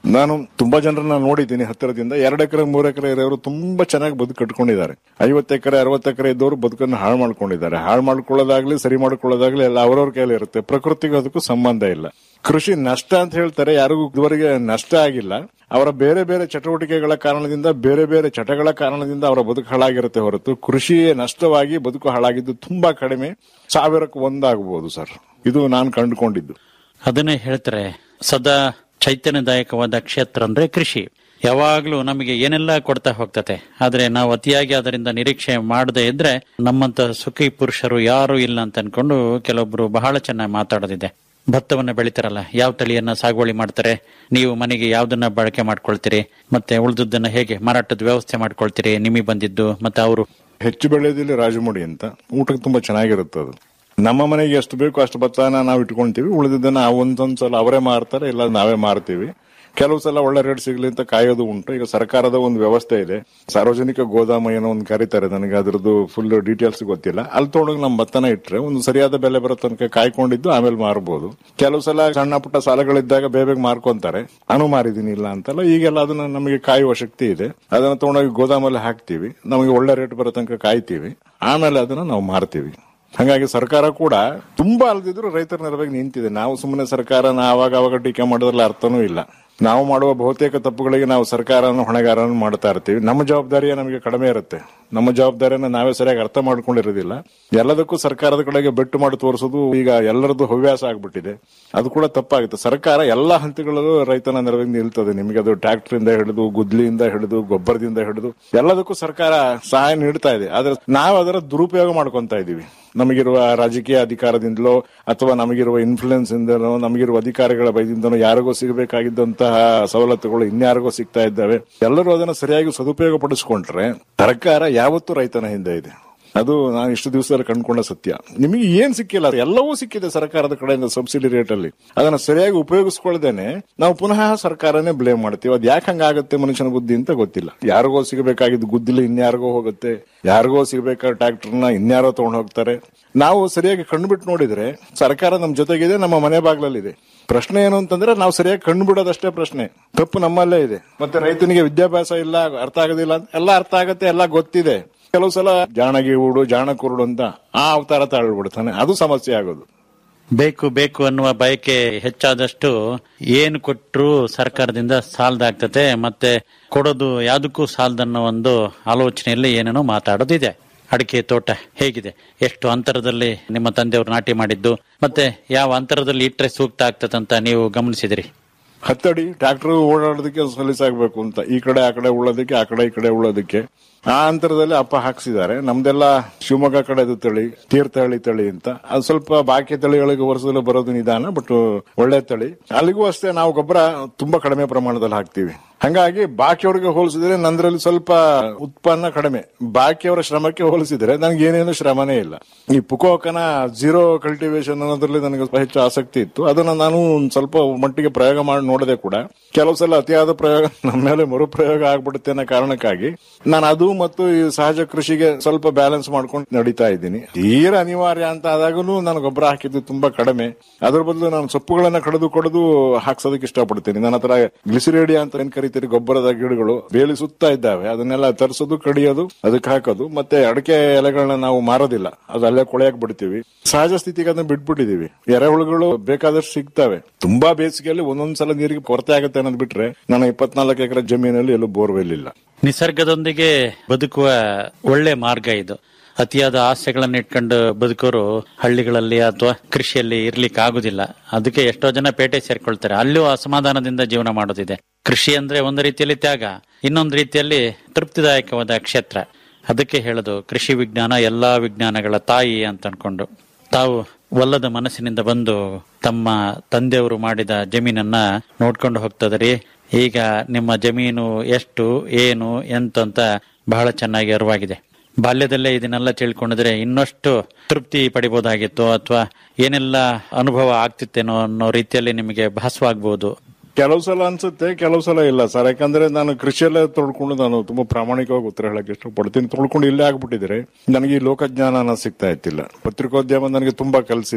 ನಾನು ತುಂಬಾ ಜನರನ್ನ ನೋಡಿದ್ದೀನಿ ಹತ್ತಿರದಿಂದ ಎರಡು ಎಕರೆ ಮೂರು ಎಕರೆ ಇರೋರು ತುಂಬಾ ಚೆನ್ನಾಗಿ ಬದುಕು ಕಟ್ಕೊಂಡಿದ್ದಾರೆ ಐವತ್ತು ಎಕರೆ ಅರವತ್ತು ಎಕರೆ ಇದ್ದವರು ಬದುಕನ್ನು ಹಾಳು ಮಾಡ್ಕೊಂಡಿದ್ದಾರೆ ಹಾಳು ಮಾಡ್ಕೊಳ್ಳೋದಾಗ್ಲಿ ಸರಿ ಮಾಡ್ಕೊಳ್ಳೋದಾಗ್ಲಿ ಎಲ್ಲ ಅವರವ್ರ ಕೈಲಿ ಇರುತ್ತೆ ಪ್ರಕೃತಿಗೂ ಅದಕ್ಕೂ ಸಂಬಂಧ ಇಲ್ಲ ಕೃಷಿ ನಷ್ಟ ಅಂತ ಹೇಳ್ತಾರೆ ಯಾರಿಗೂ ಇದುವರೆಗೆ ನಷ್ಟ ಆಗಿಲ್ಲ ಅವರ ಬೇರೆ ಬೇರೆ ಚಟುವಟಿಕೆಗಳ ಕಾರಣದಿಂದ ಬೇರೆ ಬೇರೆ ಚಟಗಳ ಕಾರಣದಿಂದ ಅವರ ಬದುಕು ಹಾಳಾಗಿರುತ್ತೆ ಹೊರತು ಕೃಷಿಯೇ ನಷ್ಟವಾಗಿ ಬದುಕು ಹಾಳಾಗಿದ್ದು ತುಂಬಾ ಕಡಿಮೆ ಸಾವಿರಕ್ಕೆ ಒಂದಾಗಬಹುದು ಸರ್ ಇದು ನಾನು ಕಂಡುಕೊಂಡಿದ್ದು ಅದನ್ನೇ ಹೇಳ್ತಾರೆ ಸದಾ ಚೈತನ್ಯದಾಯಕವಾದ ಕ್ಷೇತ್ರ ಅಂದ್ರೆ ಕೃಷಿ ಯಾವಾಗ್ಲೂ ನಮಗೆ ಏನೆಲ್ಲ ಕೊಡ್ತಾ ಹೋಗ್ತತೆ ಆದ್ರೆ ನಾವು ಅತಿಯಾಗಿ ಅದರಿಂದ ನಿರೀಕ್ಷೆ ಮಾಡದೇ ಇದ್ರೆ ನಮ್ಮಂತ ಸುಖಿ ಪುರುಷರು ಯಾರು ಇಲ್ಲ ಅಂತ ಅನ್ಕೊಂಡು ಕೆಲವೊಬ್ರು ಬಹಳ ಚೆನ್ನಾಗಿ ಮಾತಾಡೋದಿದೆ ಭತ್ತವನ್ನ ಬೆಳಿತಾರಲ್ಲ ಯಾವ ತಳಿಯನ್ನ ಸಾಗುವಳಿ ಮಾಡ್ತಾರೆ ನೀವು ಮನೆಗೆ ಯಾವ್ದನ್ನ ಬಳಕೆ ಮಾಡ್ಕೊಳ್ತೀರಿ ಮತ್ತೆ ಉಳಿದದ್ದನ್ನ ಹೇಗೆ ಮಾರಾಟದ ವ್ಯವಸ್ಥೆ ಮಾಡ್ಕೊಳ್ತೀರಿ ನಿಮಗೆ ಬಂದಿದ್ದು ಮತ್ತೆ ಅವರು ಹೆಚ್ಚು ಬೆಳೆಯೋದಿಲ್ಲ ರಾಜಮುಡಿ ಅಂತ ಊಟಕ್ಕೆ ತುಂಬಾ ಚೆನ್ನಾಗಿರುತ್ತೆ ಅದು ನಮ್ಮ ಮನೆಗೆ ಎಷ್ಟು ಬೇಕು ಅಷ್ಟು ಭತ್ತನ ನಾವು ಇಟ್ಕೊಂತೀವಿ ಉಳಿದಿದ್ದನ್ನ ಒಂದೊಂದ್ ಸಲ ಅವರೇ ಮಾರ್ತಾರೆ ಇಲ್ಲ ನಾವೇ ಮಾರ್ತೀವಿ ಕೆಲವು ಸಲ ಒಳ್ಳೆ ರೇಟ್ ಸಿಗ್ಲಿ ಅಂತ ಕಾಯೋದು ಉಂಟು ಈಗ ಸರ್ಕಾರದ ಒಂದು ವ್ಯವಸ್ಥೆ ಇದೆ ಸಾರ್ವಜನಿಕ ಗೋದಾಮ ಏನೋ ಒಂದು ಕರೀತಾರೆ ನನಗೆ ಅದ್ರದ್ದು ಫುಲ್ ಡೀಟೇಲ್ಸ್ ಗೊತ್ತಿಲ್ಲ ಅಲ್ಲಿ ತೊಗೊಂಡೋಗಿ ನಮ್ಮ ಭತ್ತನ ಇಟ್ರೆ ಒಂದು ಸರಿಯಾದ ಬೆಲೆ ಬರೋ ತನಕ ಕಾಯ್ಕೊಂಡಿದ್ದು ಆಮೇಲೆ ಮಾರಬಹುದು ಕೆಲವು ಸಲ ಸಣ್ಣ ಪುಟ್ಟ ಸಾಲಗಳಿದ್ದಾಗ ಬೇಗ ಮಾರ್ಕೊಂತಾರೆ ನಾನು ಮಾರಿದೀನಿ ಇಲ್ಲ ಅಂತಲ್ಲ ಈಗೆಲ್ಲ ಅದನ್ನ ನಮಗೆ ಕಾಯುವ ಶಕ್ತಿ ಇದೆ ಅದನ್ನ ತಗೊಂಡೋಗಿ ಗೋದಾಮಲ್ಲಿ ಹಾಕ್ತಿವಿ ನಮಗೆ ಒಳ್ಳೆ ರೇಟ್ ಬರೋ ತನಕ ಕಾಯ್ತೀವಿ ಆಮೇಲೆ ಅದನ್ನ ನಾವು ಮಾರ್ತೀವಿ ಹಾಗಾಗಿ ಸರ್ಕಾರ ಕೂಡ ತುಂಬಾ ಅಲ್ದಿದ್ರು ರೈತರ ನೆರವಿಗೆ ನಿಂತಿದೆ ನಾವು ಸುಮ್ಮನೆ ಸರ್ಕಾರ ಆವಾಗ ಅವಾಗ ಟೀಕೆ ಮಾಡೋದ್ರಲ್ಲಿ ಅರ್ಥನೂ ಇಲ್ಲ ನಾವು ಮಾಡುವ ಬಹುತೇಕ ತಪ್ಪುಗಳಿಗೆ ನಾವು ಸರ್ಕಾರನ ಹೊಣೆಗಾರನ ಮಾಡ್ತಾ ಇರ್ತೀವಿ ನಮ್ಮ ಜವಾಬ್ದಾರಿಯೇ ನಮಗೆ ಕಡಿಮೆ ಇರುತ್ತೆ ನಮ್ಮ ಜವಾಬ್ದಾರಿಯನ್ನ ನಾವೇ ಸರಿಯಾಗಿ ಅರ್ಥ ಮಾಡ್ಕೊಂಡಿರೋದಿಲ್ಲ ಎಲ್ಲದಕ್ಕೂ ಸರ್ಕಾರದ ಕಡೆಗೆ ಬೆಟ್ಟು ಮಾಡಿ ತೋರಿಸೋದು ಈಗ ಎಲ್ಲರದ್ದು ಹವ್ಯಾಸ ಆಗ್ಬಿಟ್ಟಿದೆ ಅದು ಕೂಡ ತಪ್ಪಾಗುತ್ತೆ ಸರ್ಕಾರ ಎಲ್ಲಾ ಹಂತಗಳಲ್ಲೂ ರೈತನ ನೆರವಿಗೆ ನಿಲ್ತದೆ ನಿಮಗೆ ಅದು ಟ್ರ್ಯಾಕ್ಟರ್ ಇಂದ ಹಿಡಿದು ಗುದ್ಲಿಯಿಂದ ಹಿಡಿದು ಗೊಬ್ಬರದಿಂದ ಹಿಡಿದು ಎಲ್ಲದಕ್ಕೂ ಸರ್ಕಾರ ಸಹಾಯ ನೀಡ್ತಾ ಇದೆ ಆದ್ರೆ ನಾವು ಅದರ ದುರುಪಯೋಗ ಮಾಡ್ಕೊಂತಾ ಇದೀವಿ ನಮಗಿರುವ ರಾಜಕೀಯ ಅಧಿಕಾರದಿಂದಲೋ ಅಥವಾ ನಮಗಿರುವ ಇನ್ಫ್ಲುಯೆನ್ಸ್ ಇಂದನೋ ನಮಗಿರುವ ಅಧಿಕಾರಿಗಳ ಬೈದಿಂದನೋ ಯಾರಿಗೋ ಸಿಗಬೇಕಾಗಿದ್ದಂತಹ ಸವಲತ್ತುಗಳು ಇನ್ಯಾರಿಗೋ ಸಿಗ್ತಾ ಇದ್ದಾವೆ ಎಲ್ಲರೂ ಅದನ್ನು ಸರಿಯಾಗಿ ಸದುಪಯೋಗ ಪಡಿಸ್ಕೊಂಡ್ರೆ ಸರ್ಕಾರ ಯಾವತ್ತೂ ರೈತನ ಹಿಂದೆ ಇದೆ ಅದು ನಾನು ಇಷ್ಟು ದಿವಸದಲ್ಲಿ ಕಂಡುಕೊಂಡ ಸತ್ಯ ನಿಮಗೆ ಏನ್ ಸಿಕ್ಕಿಲ್ಲ ಎಲ್ಲವೂ ಸಿಕ್ಕಿದೆ ಸರ್ಕಾರದ ಕಡೆಯಿಂದ ಸಬ್ಸಿಡಿ ರೇಟ್ ಅಲ್ಲಿ ಅದನ್ನ ಸರಿಯಾಗಿ ಉಪಯೋಗಿಸ್ಕೊಳ್ದೇನೆ ನಾವು ಪುನಃ ಸರ್ಕಾರನೇ ಬ್ಲೇಮ್ ಮಾಡ್ತೀವಿ ಅದ್ ಯಾಕೆ ಹಂಗಾಗುತ್ತೆ ಮನುಷ್ಯನ ಬುದ್ಧಿ ಅಂತ ಗೊತ್ತಿಲ್ಲ ಯಾರಿಗೋ ಸಿಗಬೇಕಾಗಿದ್ದು ಗುದ್ದಿಲ್ಲ ಇನ್ಯಾರಿಗೋ ಹೋಗುತ್ತೆ ಯಾರಿಗೋ ಸಿಗಬೇಕಾದ ಟ್ರ್ಯಾಕ್ಟರ್ನ ಇನ್ಯಾರೋ ತಗೊಂಡು ಹೋಗ್ತಾರೆ ನಾವು ಸರಿಯಾಗಿ ಕಣ್ಬಿಟ್ಟು ನೋಡಿದ್ರೆ ಸರ್ಕಾರ ನಮ್ಮ ಜೊತೆಗಿದೆ ನಮ್ಮ ಮನೆ ಬಾಗ್ಲಲ್ಲಿದೆ ಪ್ರಶ್ನೆ ಏನು ಅಂತಂದ್ರೆ ನಾವು ಸರಿಯಾಗಿ ಕಣ್ಣು ಬಿಡೋದಷ್ಟೇ ಪ್ರಶ್ನೆ ತಪ್ಪು ನಮ್ಮಲ್ಲೇ ಇದೆ ಮತ್ತೆ ರೈತನಿಗೆ ವಿದ್ಯಾಭ್ಯಾಸ ಇಲ್ಲ ಅರ್ಥ ಆಗೋದಿಲ್ಲ ಅಂತ ಎಲ್ಲ ಅರ್ಥ ಆಗತ್ತೆ ಎಲ್ಲ ಗೊತ್ತಿದೆ ಕೆಲವು ಸಲ ಜಾಣಗಿ ಹೂಡು ಜಾಣ ಕುರುಡು ಅಂತ ಆ ಅವತಾರ ತಾಳ್ಬಿಡ್ತಾನೆ ಅದು ಸಮಸ್ಯೆ ಆಗೋದು ಬೇಕು ಬೇಕು ಅನ್ನುವ ಬಯಕೆ ಹೆಚ್ಚಾದಷ್ಟು ಏನು ಕೊಟ್ಟರು ಸರ್ಕಾರದಿಂದ ಸಾಲದಾಗ್ತತೆ ಮತ್ತೆ ಕೊಡೋದು ಯಾವುದಕ್ಕೂ ಸಾಲದನ್ನೋ ಒಂದು ಆಲೋಚನೆಯಲ್ಲಿ ಏನೇನೋ ಮಾತಾಡೋದಿದೆ ಅಡಿಕೆ ತೋಟ ಹೇಗಿದೆ ಎಷ್ಟು ಅಂತರದಲ್ಲಿ ನಿಮ್ಮ ತಂದೆಯವರು ನಾಟಿ ಮಾಡಿದ್ದು ಮತ್ತೆ ಯಾವ ಅಂತರದಲ್ಲಿ ಇಟ್ಟರೆ ಸೂಕ್ತ ಆಗ್ತದಂತ ನೀವು ಗಮನಿಸಿದಿರಿ ಹತ್ತಡಿ ಟ್ರ್ಯಾಕ್ಟರ್ ಓಡಾಡೋದಕ್ಕೆ ಸಲೀಸಾಗಬೇಕು ಅಂತ ಈ ಕಡೆ ಆ ಕಡೆ ಉಳ್ಳೋದಕ್ಕೆ ಆ ಕಡೆ ಈ ಕಡೆ ಉಳ್ಳೋದಕ್ಕೆ ಆ ಅಂತರದಲ್ಲಿ ಅಪ್ಪ ಹಾಕ್ಸಿದ್ದಾರೆ ನಮ್ದೆಲ್ಲ ಶಿವಮೊಗ್ಗ ಕಡೆದು ತಳಿ ತೀರ್ಥಹಳ್ಳಿ ತಳಿ ಅಂತ ಅದು ಸ್ವಲ್ಪ ಬಾಕಿ ತಳಿಗಳಿಗೆ ವರ್ಷದಲ್ಲಿ ಬರೋದು ನಿಧಾನ ಬಟ್ ಒಳ್ಳೆ ತಳಿ ಅಲ್ಲಿಗೂ ಅಷ್ಟೇ ನಾವು ಗೊಬ್ಬರ ತುಂಬಾ ಕಡಿಮೆ ಪ್ರಮಾಣದಲ್ಲಿ ಹಾಕ್ತಿವಿ ಹಂಗಾಗಿ ಬಾಕಿಯವರಿಗೆ ಹೋಲಿಸಿದ್ರೆ ನಂದ್ರಲ್ಲಿ ಸ್ವಲ್ಪ ಉತ್ಪನ್ನ ಕಡಿಮೆ ಬಾಕಿಯವರ ಶ್ರಮಕ್ಕೆ ಹೋಲಿಸಿದ್ರೆ ನನಗೆ ಏನೇನು ಶ್ರಮನೇ ಇಲ್ಲ ಈ ಪುಕೋಕನ ಜೀರೋ ಕಲ್ಟಿವೇಶನ್ ಅನ್ನೋದ್ರಲ್ಲಿ ನನಗೆ ಸ್ವಲ್ಪ ಹೆಚ್ಚು ಆಸಕ್ತಿ ಇತ್ತು ಅದನ್ನ ನಾನು ಒಂದ್ ಸ್ವಲ್ಪ ಮಟ್ಟಿಗೆ ಪ್ರಯೋಗ ಮಾಡಿ ನೋಡದೆ ಕೂಡ ಕೆಲವು ಸಲ ಅತಿಯಾದ ಪ್ರಯೋಗ ನಮ್ಮ ಮೇಲೆ ಮರುಪ್ರಯೋಗ ಆಗ್ಬಿಡುತ್ತೆ ಅನ್ನೋ ಕಾರಣಕ್ಕಾಗಿ ನಾನು ಅದು ಮತ್ತು ಈ ಸಹಜ ಕೃಷಿಗೆ ಸ್ವಲ್ಪ ಬ್ಯಾಲೆನ್ಸ್ ಮಾಡ್ಕೊಂಡು ನಡೀತಾ ಇದ್ದೀನಿ ತೀರ ಅನಿವಾರ್ಯ ಅಂತ ಆದಾಗಲೂ ನಾನು ಗೊಬ್ಬರ ಹಾಕಿದ್ದು ತುಂಬಾ ಕಡಿಮೆ ಅದ್ರ ಬದಲು ನಾನು ಸೊಪ್ಪುಗಳನ್ನ ಕಡಿದು ಕಡಿದು ಹಾಕ್ಸೋದಕ್ಕೆ ಇಷ್ಟಪಡ್ತೀನಿ ನನ್ನ ಹತ್ರ ಗ್ಲಿಸಿರೇಡಿಯಾ ಅಂತ ಏನ್ ಕರಿತೀರಿ ಗೊಬ್ಬರದ ಗಿಡಗಳು ಬೇಲಿ ಸುತ್ತಾ ಇದ್ದಾವೆ ಅದನ್ನೆಲ್ಲ ತರಿಸೋದು ಕಡಿಯೋದು ಅದಕ್ಕೆ ಹಾಕೋದು ಮತ್ತೆ ಅಡಿಕೆ ಎಲೆಗಳನ್ನ ನಾವು ಮಾರೋದಿಲ್ಲ ಅದು ಅಲ್ಲೇ ಕೊಳೆಯಕ್ ಬಿಡ್ತೀವಿ ಸಹಜ ಸ್ಥಿತಿಗೆ ಅದನ್ನ ಬಿಟ್ಬಿಟ್ಟಿದೀವಿ ಎರೆಹುಳುಗಳು ಬೇಕಾದಷ್ಟು ಸಿಗ್ತವೆ ತುಂಬಾ ಬೇಸಿಗೆಯಲ್ಲಿ ಒಂದೊಂದ್ಸಲ ನೀರಿಗೆ ಕೊರತೆ ಆಗುತ್ತೆ ಅನ್ನೋದು ಬಿಟ್ರೆ ನನ್ನ ಇಪ್ಪತ್ನಾಲ್ಕು ಎಕರೆ ಜಮೀನಲ್ಲಿ ಎಲ್ಲೂ ಬೋರ್ವೆಲ್ ಇಲ್ಲ ನಿಸರ್ಗದೊಂದಿಗೆ ಬದುಕುವ ಒಳ್ಳೆ ಮಾರ್ಗ ಇದು ಅತಿಯಾದ ಆಸೆಗಳನ್ನ ಇಟ್ಕೊಂಡು ಬದುಕೋರು ಹಳ್ಳಿಗಳಲ್ಲಿ ಅಥವಾ ಕೃಷಿಯಲ್ಲಿ ಇರ್ಲಿಕ್ಕೆ ಆಗುದಿಲ್ಲ ಅದಕ್ಕೆ ಎಷ್ಟೋ ಜನ ಪೇಟೆ ಸೇರ್ಕೊಳ್ತಾರೆ ಅಲ್ಲೂ ಅಸಮಾಧಾನದಿಂದ ಜೀವನ ಮಾಡೋದಿದೆ ಕೃಷಿ ಅಂದ್ರೆ ಒಂದು ರೀತಿಯಲ್ಲಿ ತ್ಯಾಗ ಇನ್ನೊಂದು ರೀತಿಯಲ್ಲಿ ತೃಪ್ತಿದಾಯಕವಾದ ಕ್ಷೇತ್ರ ಅದಕ್ಕೆ ಹೇಳೋದು ಕೃಷಿ ವಿಜ್ಞಾನ ಎಲ್ಲಾ ವಿಜ್ಞಾನಗಳ ತಾಯಿ ಅಂತ ಅನ್ಕೊಂಡು ತಾವು ಒಲ್ಲದ ಮನಸ್ಸಿನಿಂದ ಬಂದು ತಮ್ಮ ತಂದೆಯವರು ಮಾಡಿದ ಜಮೀನನ್ನ ನೋಡ್ಕೊಂಡು ಹೋಗ್ತದ್ರಿ ಈಗ ನಿಮ್ಮ ಜಮೀನು ಎಷ್ಟು ಏನು ಎಂತ ಅಂತ ಬಹಳ ಚೆನ್ನಾಗಿ ಅರಿವಾಗಿದೆ ಬಾಲ್ಯದಲ್ಲೇ ಇದನ್ನೆಲ್ಲ ತಿಳ್ಕೊಂಡಿದ್ರೆ ಇನ್ನಷ್ಟು ತೃಪ್ತಿ ಪಡಿಬಹುದಾಗಿತ್ತು ಅಥವಾ ಏನೆಲ್ಲ ಅನುಭವ ಆಗ್ತಿತ್ತೇನೋ ಅನ್ನೋ ರೀತಿಯಲ್ಲಿ ನಿಮಗೆ ಭಾಸವಾಗಬಹುದು ಕೆಲವು ಸಲ ಅನ್ಸುತ್ತೆ ಕೆಲವು ಸಲ ಇಲ್ಲ ಸರ್ ಯಾಕಂದ್ರೆ ನಾನು ಕೃಷಿಯಲ್ಲೇ ತೊಳ್ಕೊಂಡು ನಾನು ತುಂಬಾ ಪ್ರಾಮಾಣಿಕವಾಗಿ ಉತ್ತರ ಹೇಳಕ್ ಇಷ್ಟಪಡ್ತೀನಿ ತೊಳ್ಕೊಂಡು ಇಲ್ಲೇ ಆಗ್ಬಿಟ್ಟಿದ್ರೆ ನನಗೆ ಈ ಲೋಕಜ್ಞಾನ ಅನ್ನೋದು ಸಿಗ್ತಾ ಇತ್ತಿಲ್ಲ ಪತ್ರಿಕೋದ್ಯಮ ನನಗೆ ತುಂಬಾ ಕಲಿಸಿದೆ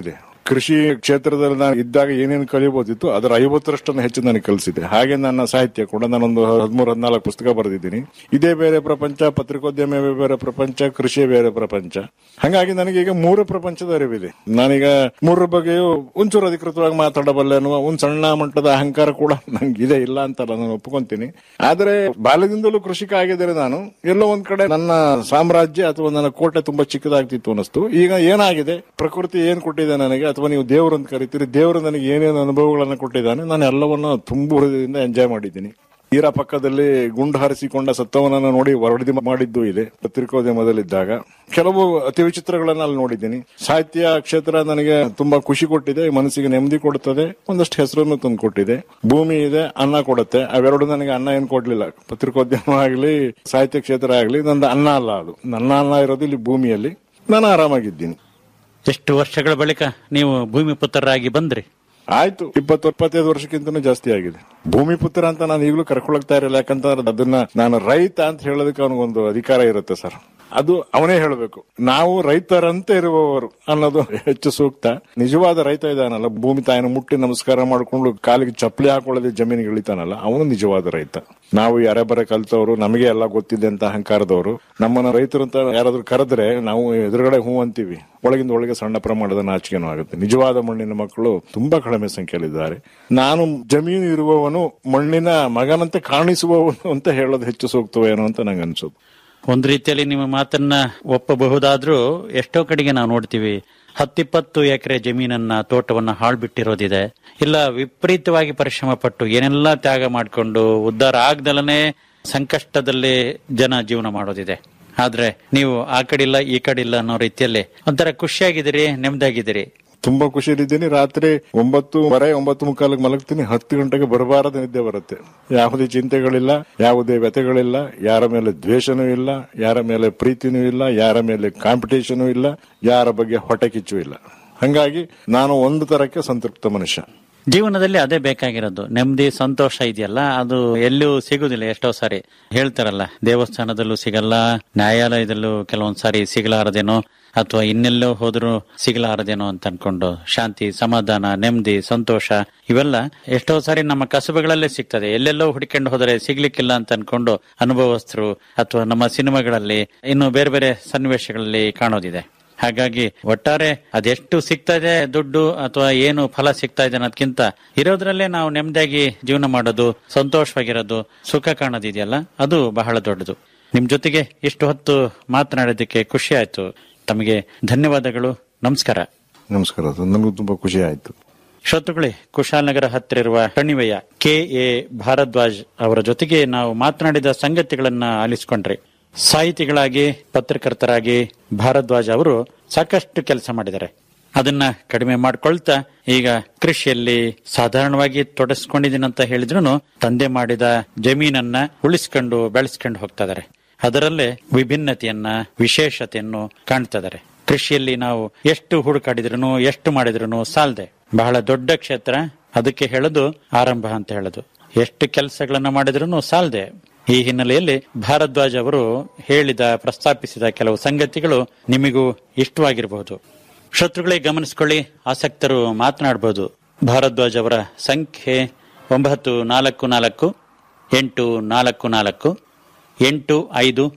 ಕೃಷಿ ಕ್ಷೇತ್ರದಲ್ಲಿ ನಾನು ಇದ್ದಾಗ ಏನೇನು ಕಲಿಯಬಹುದಿತ್ತು ಅದರ ಐವತ್ತರಷ್ಟನ್ನು ಹೆಚ್ಚು ನನಗೆ ಕಲಿಸಿದೆ ಹಾಗೆ ನನ್ನ ಸಾಹಿತ್ಯ ಕೂಡ ನಾನೊಂದು ಹದಿಮೂರು ಹದಿನಾಲ್ಕು ಪುಸ್ತಕ ಬರೆದಿದ್ದೀನಿ ಇದೇ ಬೇರೆ ಪ್ರಪಂಚ ಪತ್ರಿಕೋದ್ಯಮವೇ ಬೇರೆ ಪ್ರಪಂಚ ಕೃಷಿಯೇ ಬೇರೆ ಪ್ರಪಂಚ ಹಾಗಾಗಿ ನನಗೆ ಈಗ ಮೂರು ಪ್ರಪಂಚದ ಅರಿವಿದೆ ನಾನೀಗ ಮೂರರ ಬಗ್ಗೆಯೂ ಒಂಚೂರು ಅಧಿಕೃತವಾಗಿ ಮಾತಾಡಬಲ್ಲೆ ಅನ್ನುವ ಒಂದು ಸಣ್ಣ ಮಟ್ಟದ ಅಹಂಕಾರ ಕೂಡ ನಂಗೆ ಇದೆ ಇಲ್ಲ ಅಂತ ನಾನು ಒಪ್ಕೊಂತೀನಿ ಆದ್ರೆ ಬಾಲ್ಯದಿಂದಲೂ ಕೃಷಿಕ ಆಗಿದ್ದರೆ ನಾನು ಎಲ್ಲೋ ಒಂದ್ ಕಡೆ ನನ್ನ ಸಾಮ್ರಾಜ್ಯ ಅಥವಾ ನನ್ನ ಕೋಟೆ ತುಂಬಾ ಚಿಕ್ಕದಾಗ್ತಿತ್ತು ಅನ್ನಿಸ್ತು ಈಗ ಏನಾಗಿದೆ ಪ್ರಕೃತಿ ಏನ್ ಕೊಟ್ಟಿದೆ ನನಗೆ ಅಥವಾ ನೀವು ದೇವರು ಅಂತ ಕರಿತೀರಿ ದೇವರು ನನಗೆ ಏನೇನು ಅನುಭವಗಳನ್ನು ಕೊಟ್ಟಿದ್ದಾನೆ ನಾನು ಎಲ್ಲವನ್ನ ತುಂಬ ಹೃದಯದಿಂದ ಎಂಜಾಯ್ ಮಾಡಿದ್ದೀನಿ ತೀರಾ ಪಕ್ಕದಲ್ಲಿ ಗುಂಡು ಹಾರಿಸಿಕೊಂಡ ಸತ್ತವನನ್ನು ನೋಡಿ ವರದಿ ಮಾಡಿದ್ದು ಇದೆ ಪತ್ರಿಕೋದ್ಯಮದಲ್ಲಿದ್ದಾಗ ಕೆಲವು ಅತಿ ವಿಚಿತ್ರಗಳನ್ನ ಅಲ್ಲಿ ನೋಡಿದ್ದೀನಿ ಸಾಹಿತ್ಯ ಕ್ಷೇತ್ರ ನನಗೆ ತುಂಬಾ ಖುಷಿ ಕೊಟ್ಟಿದೆ ಮನಸ್ಸಿಗೆ ನೆಮ್ಮದಿ ಕೊಡುತ್ತದೆ ಒಂದಷ್ಟು ಹೆಸರನ್ನು ತಂದು ಕೊಟ್ಟಿದೆ ಭೂಮಿ ಇದೆ ಅನ್ನ ಕೊಡುತ್ತೆ ಅವೆರಡು ನನಗೆ ಅನ್ನ ಏನು ಕೊಡ್ಲಿಲ್ಲ ಪತ್ರಿಕೋದ್ಯಮ ಆಗಲಿ ಸಾಹಿತ್ಯ ಕ್ಷೇತ್ರ ಆಗಲಿ ನಂದು ಅನ್ನ ಅಲ್ಲ ಅದು ನನ್ನ ಅನ್ನ ಇರೋದು ಇಲ್ಲಿ ಭೂಮಿಯಲ್ಲಿ ನಾನು ಆರಾಮಾಗಿದ್ದೀನಿ ಎಷ್ಟು ವರ್ಷಗಳ ಬಳಿಕ ನೀವು ಭೂಮಿ ಪುತ್ರರಾಗಿ ಬಂದ್ರಿ ಆಯ್ತು ಇಪ್ಪತ್ತು ಇಪ್ಪತ್ತೈದು ವರ್ಷಕ್ಕಿಂತನೂ ಜಾಸ್ತಿ ಆಗಿದೆ ಭೂಮಿ ಪುತ್ರ ಅಂತ ನಾನು ಈಗಲೂ ಕರ್ಕೊಳಕ್ತಾ ಇರಲಿಲ್ಲ ಯಾಕಂತಂದ್ರೆ ಅದನ್ನ ನಾನು ರೈತ ಅಂತ ಹೇಳೋದಕ್ಕೆ ಅವನಿಗೊಂದು ಅಧಿಕಾರ ಇರುತ್ತೆ ಸರ್ ಅದು ಅವನೇ ಹೇಳಬೇಕು ನಾವು ರೈತರಂತೆ ಇರುವವರು ಅನ್ನೋದು ಹೆಚ್ಚು ಸೂಕ್ತ ನಿಜವಾದ ರೈತ ಇದಾನಲ್ಲ ಭೂಮಿ ತಾಯಿನ ಮುಟ್ಟಿ ನಮಸ್ಕಾರ ಮಾಡಿಕೊಂಡು ಕಾಲಿಗೆ ಚಪ್ಪಲಿ ಹಾಕೊಳ್ಳದೆ ಜಮೀನಿಗೆ ಇಳಿತಾನಲ್ಲ ಅವನು ನಿಜವಾದ ರೈತ ನಾವು ಯಾರೇ ಬರ ಕಲ್ತವ್ರು ನಮಗೆ ಎಲ್ಲ ಗೊತ್ತಿದೆ ಅಂತ ಅಹಂಕಾರದವರು ನಮ್ಮನ್ನ ರೈತರು ಅಂತ ಯಾರಾದ್ರೂ ಕರೆದ್ರೆ ನಾವು ಎದುರುಗಡೆ ಹೂ ಅಂತೀವಿ ಒಳಗಿಂದ ಒಳಗೆ ಸಣ್ಣ ಪ್ರಮಾಣದ ನಾಚಿಕೆನೂ ಆಗುತ್ತೆ ನಿಜವಾದ ಮಣ್ಣಿನ ಮಕ್ಕಳು ತುಂಬಾ ಕಡಿಮೆ ಸಂಖ್ಯೆಯಲ್ಲಿದ್ದಾರೆ ನಾನು ಜಮೀನು ಇರುವವನು ಮಣ್ಣಿನ ಮಗನಂತೆ ಕಾಣಿಸುವವನು ಅಂತ ಹೇಳೋದು ಹೆಚ್ಚು ಸೂಕ್ತವೇನೋ ಅಂತ ನಂಗೆ ಅನ್ಸೋದು ಒಂದ್ ರೀತಿಯಲ್ಲಿ ನಿಮ್ಮ ಮಾತನ್ನ ಒಪ್ಪಬಹುದಾದ್ರೂ ಎಷ್ಟೋ ಕಡೆಗೆ ನಾವು ನೋಡ್ತೀವಿ ಹತ್ತಿಪ್ಪತ್ತು ಎಕರೆ ಜಮೀನನ್ನ ತೋಟವನ್ನ ಹಾಳ್ಬಿಟ್ಟಿರೋದಿದೆ ಇಲ್ಲ ವಿಪರೀತವಾಗಿ ಪರಿಶ್ರಮ ಪಟ್ಟು ಏನೆಲ್ಲ ತ್ಯಾಗ ಮಾಡಿಕೊಂಡು ಉದ್ಧಾರ ಆಗ್ದಲನೆ ಸಂಕಷ್ಟದಲ್ಲಿ ಜನ ಜೀವನ ಮಾಡೋದಿದೆ ಆದ್ರೆ ನೀವು ಆ ಕಡಿಲ್ಲ ಈ ಕಡಿಲ್ಲ ಅನ್ನೋ ರೀತಿಯಲ್ಲಿ ಒಂಥರ ಖುಷಿಯಾಗಿದ್ದೀರಿ ನೆಮ್ಮದಿಯಾಗಿದ್ದೀರಿ ತುಂಬಾ ಖುಷಿಯಲ್ಲಿದ್ದೀನಿ ರಾತ್ರಿ ಒಂಬತ್ತು ವರೆ ಒಂಬತ್ತು ಮುಕ್ಕಾಲಿಗೆ ಮಲಗ್ತೀನಿ ಹತ್ತು ಗಂಟೆಗೆ ಬರಬಾರದ ನಿದ್ದೆ ಬರುತ್ತೆ ಯಾವುದೇ ಚಿಂತೆಗಳಿಲ್ಲ ಯಾವುದೇ ವ್ಯತೆಗಳಿಲ್ಲ ಯಾರ ಮೇಲೆ ದ್ವೇಷನೂ ಇಲ್ಲ ಯಾರ ಮೇಲೆ ಪ್ರೀತಿನೂ ಇಲ್ಲ ಯಾರ ಮೇಲೆ ಕಾಂಪಿಟೇಷನೂ ಇಲ್ಲ ಯಾರ ಬಗ್ಗೆ ಹೊಟ್ಟೆ ಕಿಚ್ಚು ಇಲ್ಲ ಹಂಗಾಗಿ ನಾನು ಒಂದು ತರಕ್ಕೆ ಸಂತೃಪ್ತ ಮನುಷ್ಯ ಜೀವನದಲ್ಲಿ ಅದೇ ಬೇಕಾಗಿರೋದು ನೆಮ್ಮದಿ ಸಂತೋಷ ಇದೆಯಲ್ಲ ಅದು ಎಲ್ಲೂ ಸಿಗುದಿಲ್ಲ ಎಷ್ಟೋ ಸಾರಿ ಹೇಳ್ತಾರಲ್ಲ ದೇವಸ್ಥಾನದಲ್ಲೂ ಸಿಗಲ್ಲ ನ್ಯಾಯಾಲಯದಲ್ಲೂ ಕೆಲವೊಂದ್ ಸಾರಿ ಸಿಗಲಾರದೇನೋ ಅಥವಾ ಇನ್ನೆಲ್ಲೋ ಹೋದ್ರೂ ಸಿಗಲಾರದೇನೋ ಅಂತ ಅನ್ಕೊಂಡು ಶಾಂತಿ ಸಮಾಧಾನ ನೆಮ್ಮದಿ ಸಂತೋಷ ಇವೆಲ್ಲ ಎಷ್ಟೋ ಸಾರಿ ನಮ್ಮ ಕಸುಬುಗಳಲ್ಲೇ ಸಿಗ್ತದೆ ಎಲ್ಲೆಲ್ಲೋ ಹುಡುಕೊಂಡು ಹೋದರೆ ಸಿಗ್ಲಿಕ್ಕಿಲ್ಲ ಅಂತ ಅನ್ಕೊಂಡು ಅನುಭವಸ್ಥರು ಅಥವಾ ನಮ್ಮ ಸಿನಿಮಾಗಳಲ್ಲಿ ಇನ್ನು ಬೇರೆ ಬೇರೆ ಸನ್ನಿವೇಶಗಳಲ್ಲಿ ಕಾಣೋದಿದೆ ಹಾಗಾಗಿ ಒಟ್ಟಾರೆ ಅದೆಷ್ಟು ಸಿಗ್ತಾ ಇದೆ ದುಡ್ಡು ಅಥವಾ ಏನು ಫಲ ಸಿಗ್ತಾ ಇದೆ ಅನ್ನೋದಕ್ಕಿಂತ ಇರೋದ್ರಲ್ಲೇ ನಾವು ನೆಮ್ಮದಿಯಾಗಿ ಜೀವನ ಮಾಡೋದು ಸಂತೋಷವಾಗಿರೋದು ಸುಖ ಕಾಣೋದಿದೆಯಲ್ಲ ಅದು ಬಹಳ ದೊಡ್ಡದು ನಿಮ್ ಜೊತೆಗೆ ಇಷ್ಟು ಹೊತ್ತು ಮಾತನಾಡೋದಕ್ಕೆ ಖುಷಿ ಆಯ್ತು ತಮಗೆ ಧನ್ಯವಾದಗಳು ನಮಸ್ಕಾರ ನಮಸ್ಕಾರ ನನಗೂ ತುಂಬಾ ಖುಷಿ ಆಯ್ತು ಶ್ರೋತೃಗಳೇ ಕುಶಾಲನಗರ ಹತ್ತಿರ ಇರುವ ಕಣಿವೆಯ ಕೆ ಎ ಭಾರದ್ವಾಜ್ ಅವರ ಜೊತೆಗೆ ನಾವು ಮಾತನಾಡಿದ ಸಂಗತಿಗಳನ್ನ ಆಲಿಸಿಕೊಂಡ್ರಿ ಸಾಹಿತಿಗಳಾಗಿ ಪತ್ರಕರ್ತರಾಗಿ ಭಾರದ್ವಾಜ್ ಅವರು ಸಾಕಷ್ಟು ಕೆಲಸ ಮಾಡಿದ್ದಾರೆ ಅದನ್ನ ಕಡಿಮೆ ಮಾಡ್ಕೊಳ್ತಾ ಈಗ ಕೃಷಿಯಲ್ಲಿ ಸಾಧಾರಣವಾಗಿ ತೊಡಸ್ಕೊಂಡಿದ್ದೀನಿ ಅಂತ ಹೇಳಿದ್ರು ತಂದೆ ಮಾಡಿದ ಜಮೀನನ್ನ ಉಳಿಸ್ಕೊಂಡು ಬೆಳೆಸ್ಕೊಂಡು ಹೋಗ್ತಾ ಇದಾರೆ ಅದರಲ್ಲೇ ವಿಭಿನ್ನತೆಯನ್ನ ವಿಶೇಷತೆಯನ್ನು ಕಾಣ್ತಾ ಇದಾರೆ ಕೃಷಿಯಲ್ಲಿ ನಾವು ಎಷ್ಟು ಹುಡುಕಾಡಿದ್ರು ಎಷ್ಟು ಮಾಡಿದ್ರು ಸಾಲದೆ ಬಹಳ ದೊಡ್ಡ ಕ್ಷೇತ್ರ ಅದಕ್ಕೆ ಹೇಳೋದು ಆರಂಭ ಅಂತ ಹೇಳೋದು ಎಷ್ಟು ಕೆಲಸಗಳನ್ನ ಮಾಡಿದ್ರು ಸಾಲದೆ ಈ ಹಿನ್ನೆಲೆಯಲ್ಲಿ ಭಾರದ್ವಾಜ್ ಅವರು ಹೇಳಿದ ಪ್ರಸ್ತಾಪಿಸಿದ ಕೆಲವು ಸಂಗತಿಗಳು ನಿಮಗೂ ಇಷ್ಟವಾಗಿರಬಹುದು ಶತ್ರುಗಳೇ ಗಮನಿಸಿಕೊಳ್ಳಿ ಆಸಕ್ತರು ಮಾತನಾಡಬಹುದು ಭಾರದ್ವಾಜ್ ಅವರ ಸಂಖ್ಯೆ ಒಂಬತ್ತು ನಾಲ್ಕು ನಾಲ್ಕು ಎಂಟು ನಾಲ್ಕು ನಾಲ್ಕು ಎಂಟು ಐದು